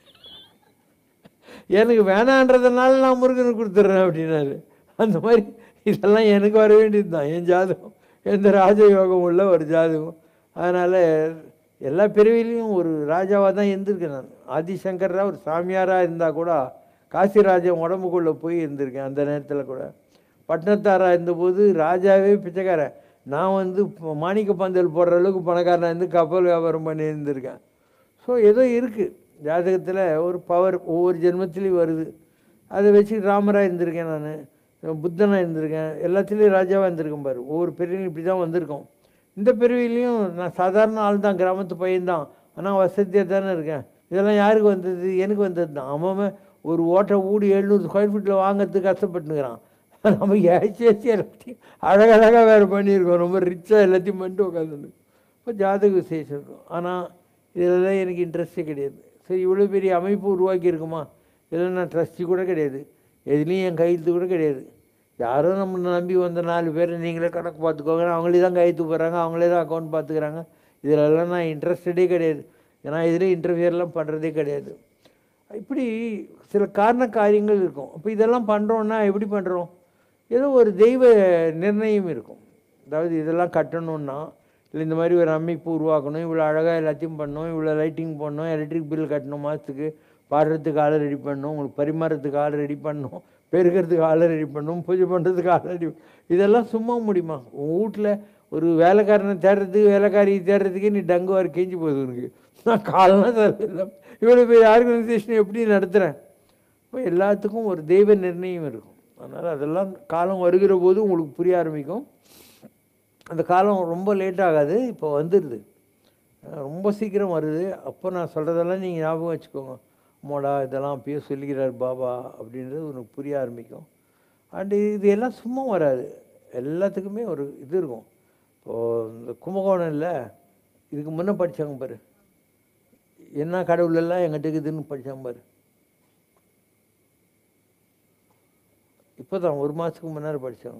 எனக்கு வேணான்றதுனால நான் முருகனுக்கு கொடுத்துட்றேன் அப்படின்னாரு அந்த மாதிரி இதெல்லாம் எனக்கு வர வேண்டியது தான் என் ஜாதகம் எந்த ராஜயோகம் உள்ள ஒரு ஜாதகம் அதனால் எல்லா பிறவிலையும் ஒரு ராஜாவாக தான் இருந்திருக்கேன் நான் ஆதிசங்கரா ஒரு சாமியாராக இருந்தால் கூட காசிராஜன் உடம்புக்குள்ளே போய் இருந்திருக்கேன் அந்த நேரத்தில் கூட பட்டினத்தாரா இருந்தபோது ராஜாவே பிச்சைக்காரன் நான் வந்து ப- மாணிக்க பந்தல் போடுற அளவுக்கு பணக்காரனாக இருந்து கப்பல் வியாபாரம் பண்ணி இருந்திருக்கேன் ஸோ ஏதோ இருக்குது ஜாதகத்தில் ஒரு பவர் ஒவ்வொரு ஜென்மத்திலையும் வருது அதை வச்சு ராமராக இருந்திருக்கேன் நான் புத்தனாக இருந்திருக்கேன் எல்லாத்துலேயும் ராஜாவாக இருந்திருக்கேன் பாரு ஒவ்வொரு பிரிவிலையும் இப்படி தான் வந்திருக்கோம் இந்த பிரிவிலையும் நான் சாதாரண ஆள் தான் கிராமத்து பையன்தான் ஆனால் வசதியாக தானே இருக்கேன் இதெல்லாம் யாருக்கு வந்தது எனக்கு வந்தது தான் அவன் ஒரு ஓட்டை ஊடி எழுநூறு ஸ்கொயர் ஃபீட்டில் வாங்குறதுக்கு கஷ்டப்பட்டுக்கிறான் நம்ம ஏச்சி ஏச்சி எல்லாத்தையும் அழகழகாக வேறு பண்ணியிருக்கோம் ரொம்ப ரிச்சாக எல்லாத்தையும் பண்ணிட்டு உட்காந்துருக்கு இப்போ ஜாதக விசேஷம் இருக்கும் ஆனால் இதெல்லாம் எனக்கு இன்ட்ரெஸ்டே கிடையாது சரி இவ்வளோ பெரிய அமைப்பு உருவாக்கி இருக்குமா இதெல்லாம் நான் ட்ரஸ்டி கூட கிடையாது எதுலேயும் என் கையெழுத்து கூட கிடையாது யாரோ நம்மளை நம்பி வந்த நாலு பேர் நீங்களே கணக்கு பார்த்துக்கோங்க அவங்களே தான் கையெழுத்து போடுறாங்க அவங்களே தான் அக்கௌண்ட் பார்த்துக்கிறாங்க இதிலெல்லாம் நான் இன்ட்ரெஸ்டடே கிடையாது ஏன்னா இதில் இன்டர்வியூலாம் பண்ணுறதே கிடையாது இப்படி சில காரண காரியங்கள் இருக்கும் அப்போ இதெல்லாம் பண்ணுறோன்னா எப்படி பண்ணுறோம் ஏதோ ஒரு தெய்வ நிர்ணயம் இருக்கும் அதாவது இதெல்லாம் கட்டணும்னா இல்லை இந்த மாதிரி ஒரு அமைப்பு உருவாக்கணும் இவ்வளோ அழகாக எல்லாத்தையும் பண்ணணும் இவ்வளோ லைட்டிங் பண்ணணும் எலக்ட்ரிக் பில் கட்டணும் மாதத்துக்கு பாடுறதுக்கு ஆளை ரெடி பண்ணணும் உங்களுக்கு பரிமாறத்துக்கு ஆள் ரெடி பண்ணணும் பெருக்கிறதுக்கு ஆளை ரெடி பண்ணணும் பூஜை பண்ணுறதுக்கு ஆள் ரெடி இதெல்லாம் சும்மா முடியுமா உன் வீட்டில் ஒரு வேலைக்காரனை தேடுறதுக்கு வேலைக்காரியை தேடுறதுக்கே நீ டங்கு வாரி கேஞ்சி போகுது உனக்கு நான் காலம்லாம் தரல இவ்வளோ பெரிய ஆர்கனைசேஷன் எப்படி நடத்துகிறேன் இப்போ எல்லாத்துக்கும் ஒரு தெய்வ நிர்ணயம் இருக்கும் அதனால் அதெல்லாம் காலம் வருகிற போது உங்களுக்கு புரிய ஆரம்பிக்கும் அந்த காலம் ரொம்ப லேட் ஆகாது இப்போ வந்துடுது அஹ் ரொம்ப சீக்கிரம் வருது அப்போ நான் சொல்கிறதெல்லாம் நீங்கள் ஞாபகம் வச்சுக்கோங்க மோடா இதெல்லாம் அப்பயே சொல்லிக்கிறார் பாபா அப்படின்றது உனக்கு புரிய ஆரம்பிக்கும் அண்டு இது எல்லாம் சும்மா வராது எல்லாத்துக்குமே ஒரு இது இருக்கும் இப்போது இந்த கும்பகோணம் இல்லை இதுக்கு முன்னே படித்தாங்க பாரு என்ன கடவுள் எல்லாம் எங்கிட்ட இருக்குதுன்னு படித்தாங்க பாரு இப்போ தான் ஒரு மாதத்துக்கு முன்னாடி படித்தாங்க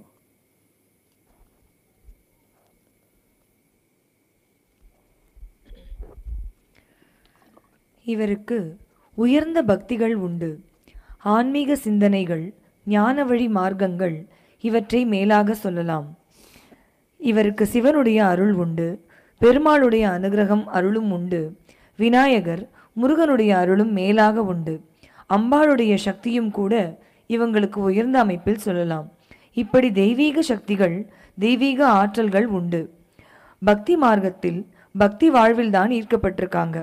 இவருக்கு உயர்ந்த பக்திகள் உண்டு ஆன்மீக சிந்தனைகள் ஞான வழி மார்க்கங்கள் இவற்றை மேலாக சொல்லலாம் இவருக்கு சிவனுடைய அருள் உண்டு பெருமாளுடைய அனுகிரகம் அருளும் உண்டு விநாயகர் முருகனுடைய அருளும் மேலாக உண்டு அம்பாளுடைய சக்தியும் கூட இவங்களுக்கு உயர்ந்த அமைப்பில் சொல்லலாம் இப்படி தெய்வீக சக்திகள் தெய்வீக ஆற்றல்கள் உண்டு பக்தி மார்க்கத்தில் பக்தி வாழ்வில்தான் ஈர்க்கப்பட்டிருக்காங்க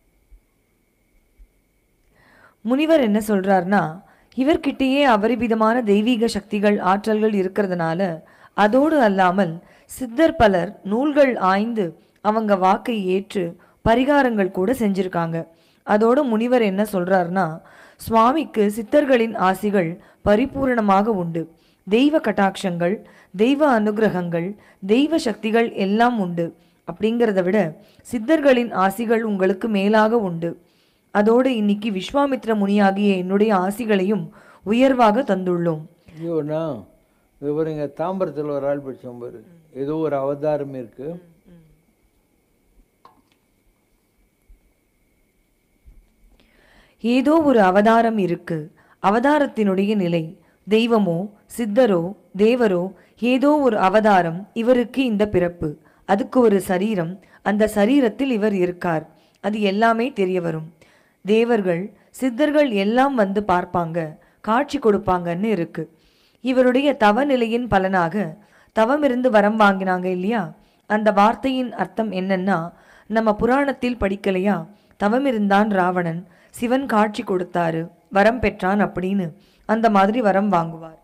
முனிவர் என்ன சொல்றார்னா இவர்கிட்டயே அபரிமிதமான தெய்வீக சக்திகள் ஆற்றல்கள் இருக்கிறதுனால அதோடு அல்லாமல் சித்தர் பலர் நூல்கள் ஆய்ந்து அவங்க வாக்கை ஏற்று பரிகாரங்கள் கூட செஞ்சிருக்காங்க அதோட முனிவர் என்ன சொல்றாருன்னா சுவாமிக்கு சித்தர்களின் ஆசிகள் பரிபூரணமாக உண்டு தெய்வ கட்டாட்சங்கள் தெய்வ அனுகிரகங்கள் தெய்வ சக்திகள் எல்லாம் உண்டு அப்படிங்கிறத விட சித்தர்களின் ஆசிகள் உங்களுக்கு மேலாக உண்டு அதோடு இன்னைக்கு விஸ்வாமித்ர முனியாகிய என்னுடைய ஆசிகளையும் உயர்வாக தந்துள்ளோம் ஐயோண்ணா இது பாருங்க தாம்பரத்தில் ஒரு ஆள் படிச்சோம் பாரு ஏதோ ஒரு அவதாரம் இருக்கு ஏதோ ஒரு அவதாரம் இருக்கு அவதாரத்தினுடைய நிலை தெய்வமோ சித்தரோ தேவரோ ஏதோ ஒரு அவதாரம் இவருக்கு இந்த பிறப்பு அதுக்கு ஒரு சரீரம் அந்த சரீரத்தில் இவர் இருக்கார் அது எல்லாமே தெரிய வரும் தேவர்கள் சித்தர்கள் எல்லாம் வந்து பார்ப்பாங்க காட்சி கொடுப்பாங்கன்னு இருக்கு இவருடைய தவ நிலையின் பலனாக தவம் இருந்து வரம் வாங்கினாங்க இல்லையா அந்த வார்த்தையின் அர்த்தம் என்னன்னா நம்ம புராணத்தில் படிக்கலையா தவம் இருந்தான் ராவணன் சிவன் காட்சி கொடுத்தாரு வரம் பெற்றான் அப்படின்னு அந்த மாதிரி வரம் வாங்குவார்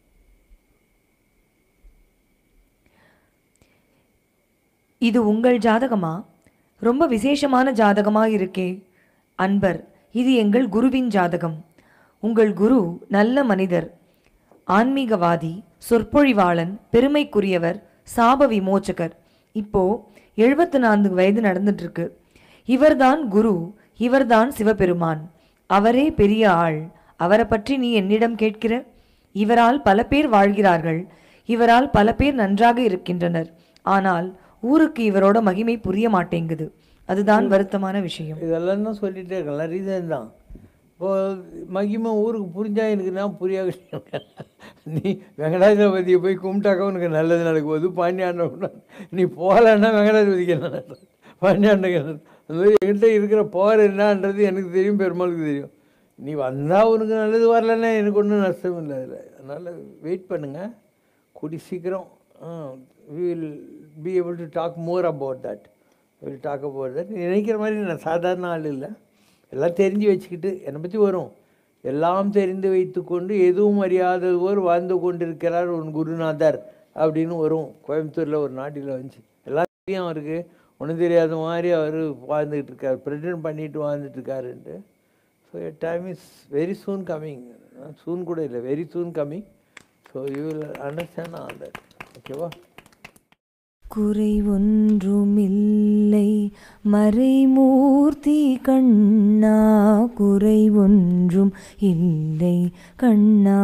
இது உங்கள் ஜாதகமா ரொம்ப விசேஷமான ஜாதகமா இருக்கே அன்பர் இது எங்கள் குருவின் ஜாதகம் உங்கள் குரு நல்ல மனிதர் ஆன்மீகவாதி சொற்பொழிவாளன் பெருமைக்குரியவர் சாப விமோச்சகர் இப்போ எழுபத்து நான்கு வயது நடந்துட்டு இருக்கு இவர்தான் குரு இவர்தான் சிவபெருமான் அவரே பெரிய ஆள் அவரை பற்றி நீ என்னிடம் கேட்கிற இவரால் பல பேர் வாழ்கிறார்கள் இவரால் பல பேர் நன்றாக இருக்கின்றனர் ஆனால் ஊருக்கு இவரோட மகிமை புரிய மாட்டேங்குது அதுதான் வருத்தமான விஷயம் இதெல்லாம் தான் சொல்லிட்டே இருக்கலாம் ரீசன் தான் இப்போ மகிமை ஊருக்கு புரிஞ்சா எனக்கு நான் புரியாத நீ வெங்கடாஜலபதியை போய் கும்பிட்டாக்கா உனக்கு நல்லது நடக்கும் போது பாண்டியாண்ட நீ போகலன்னா வெங்கடாஜலபதிக்கு என்ன நடக்கும் பாண்டியாண்டுக்கு என்ன நடக்கும்? அந்த மாதிரி என்கிட்ட இருக்கிற பவர் என்னன்றது எனக்கு தெரியும் பெருமாளுக்கு தெரியும் நீ வந்தால் உனக்கு நல்லது வரலன்னா எனக்கு ஒன்றும் நஷ்டம் இல்லை அதில் அதனால் வெயிட் பண்ணுங்கள் கூடி சீக்கிரம் we will be able to talk more about that will talk about that நினைக்கிற மாதிரி நான் சாதாரண ஆள் இல்லை எல்லாம் தெரிஞ்சு வச்சுக்கிட்டு என்னை பற்றி வரும் எல்லாம் தெரிந்து வைத்துக்கொண்டு எதுவும் அறியாதவர் வாழ்ந்து கொண்டிருக்கிறார் உன் குருநாதர் அப்படின்னு வரும் கோயம்புத்தூரில் ஒரு நாட்டில் வந்துச்சு எல்லாம் தெரியும் அவருக்கு ஒன்றும் தெரியாத மாதிரி அவர் வாழ்ந்துக்கிட்டு இருக்கார் ப்ரெசென்ட் பண்ணிட்டு வாழ்ந்துட்டு இருக்காருன்ட்டு so a time is very soon coming soon கூட இல்லை very soon coming so you will understand all that ஓகேவா குறை ஒன்றுமில்லை மறைமூர்த்தி கண்ணா குறை ஒன்றும் இல்லை கண்ணா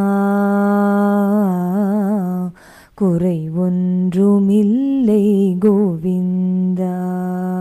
குறை ஒன்றுமில்லை கோவிந்தா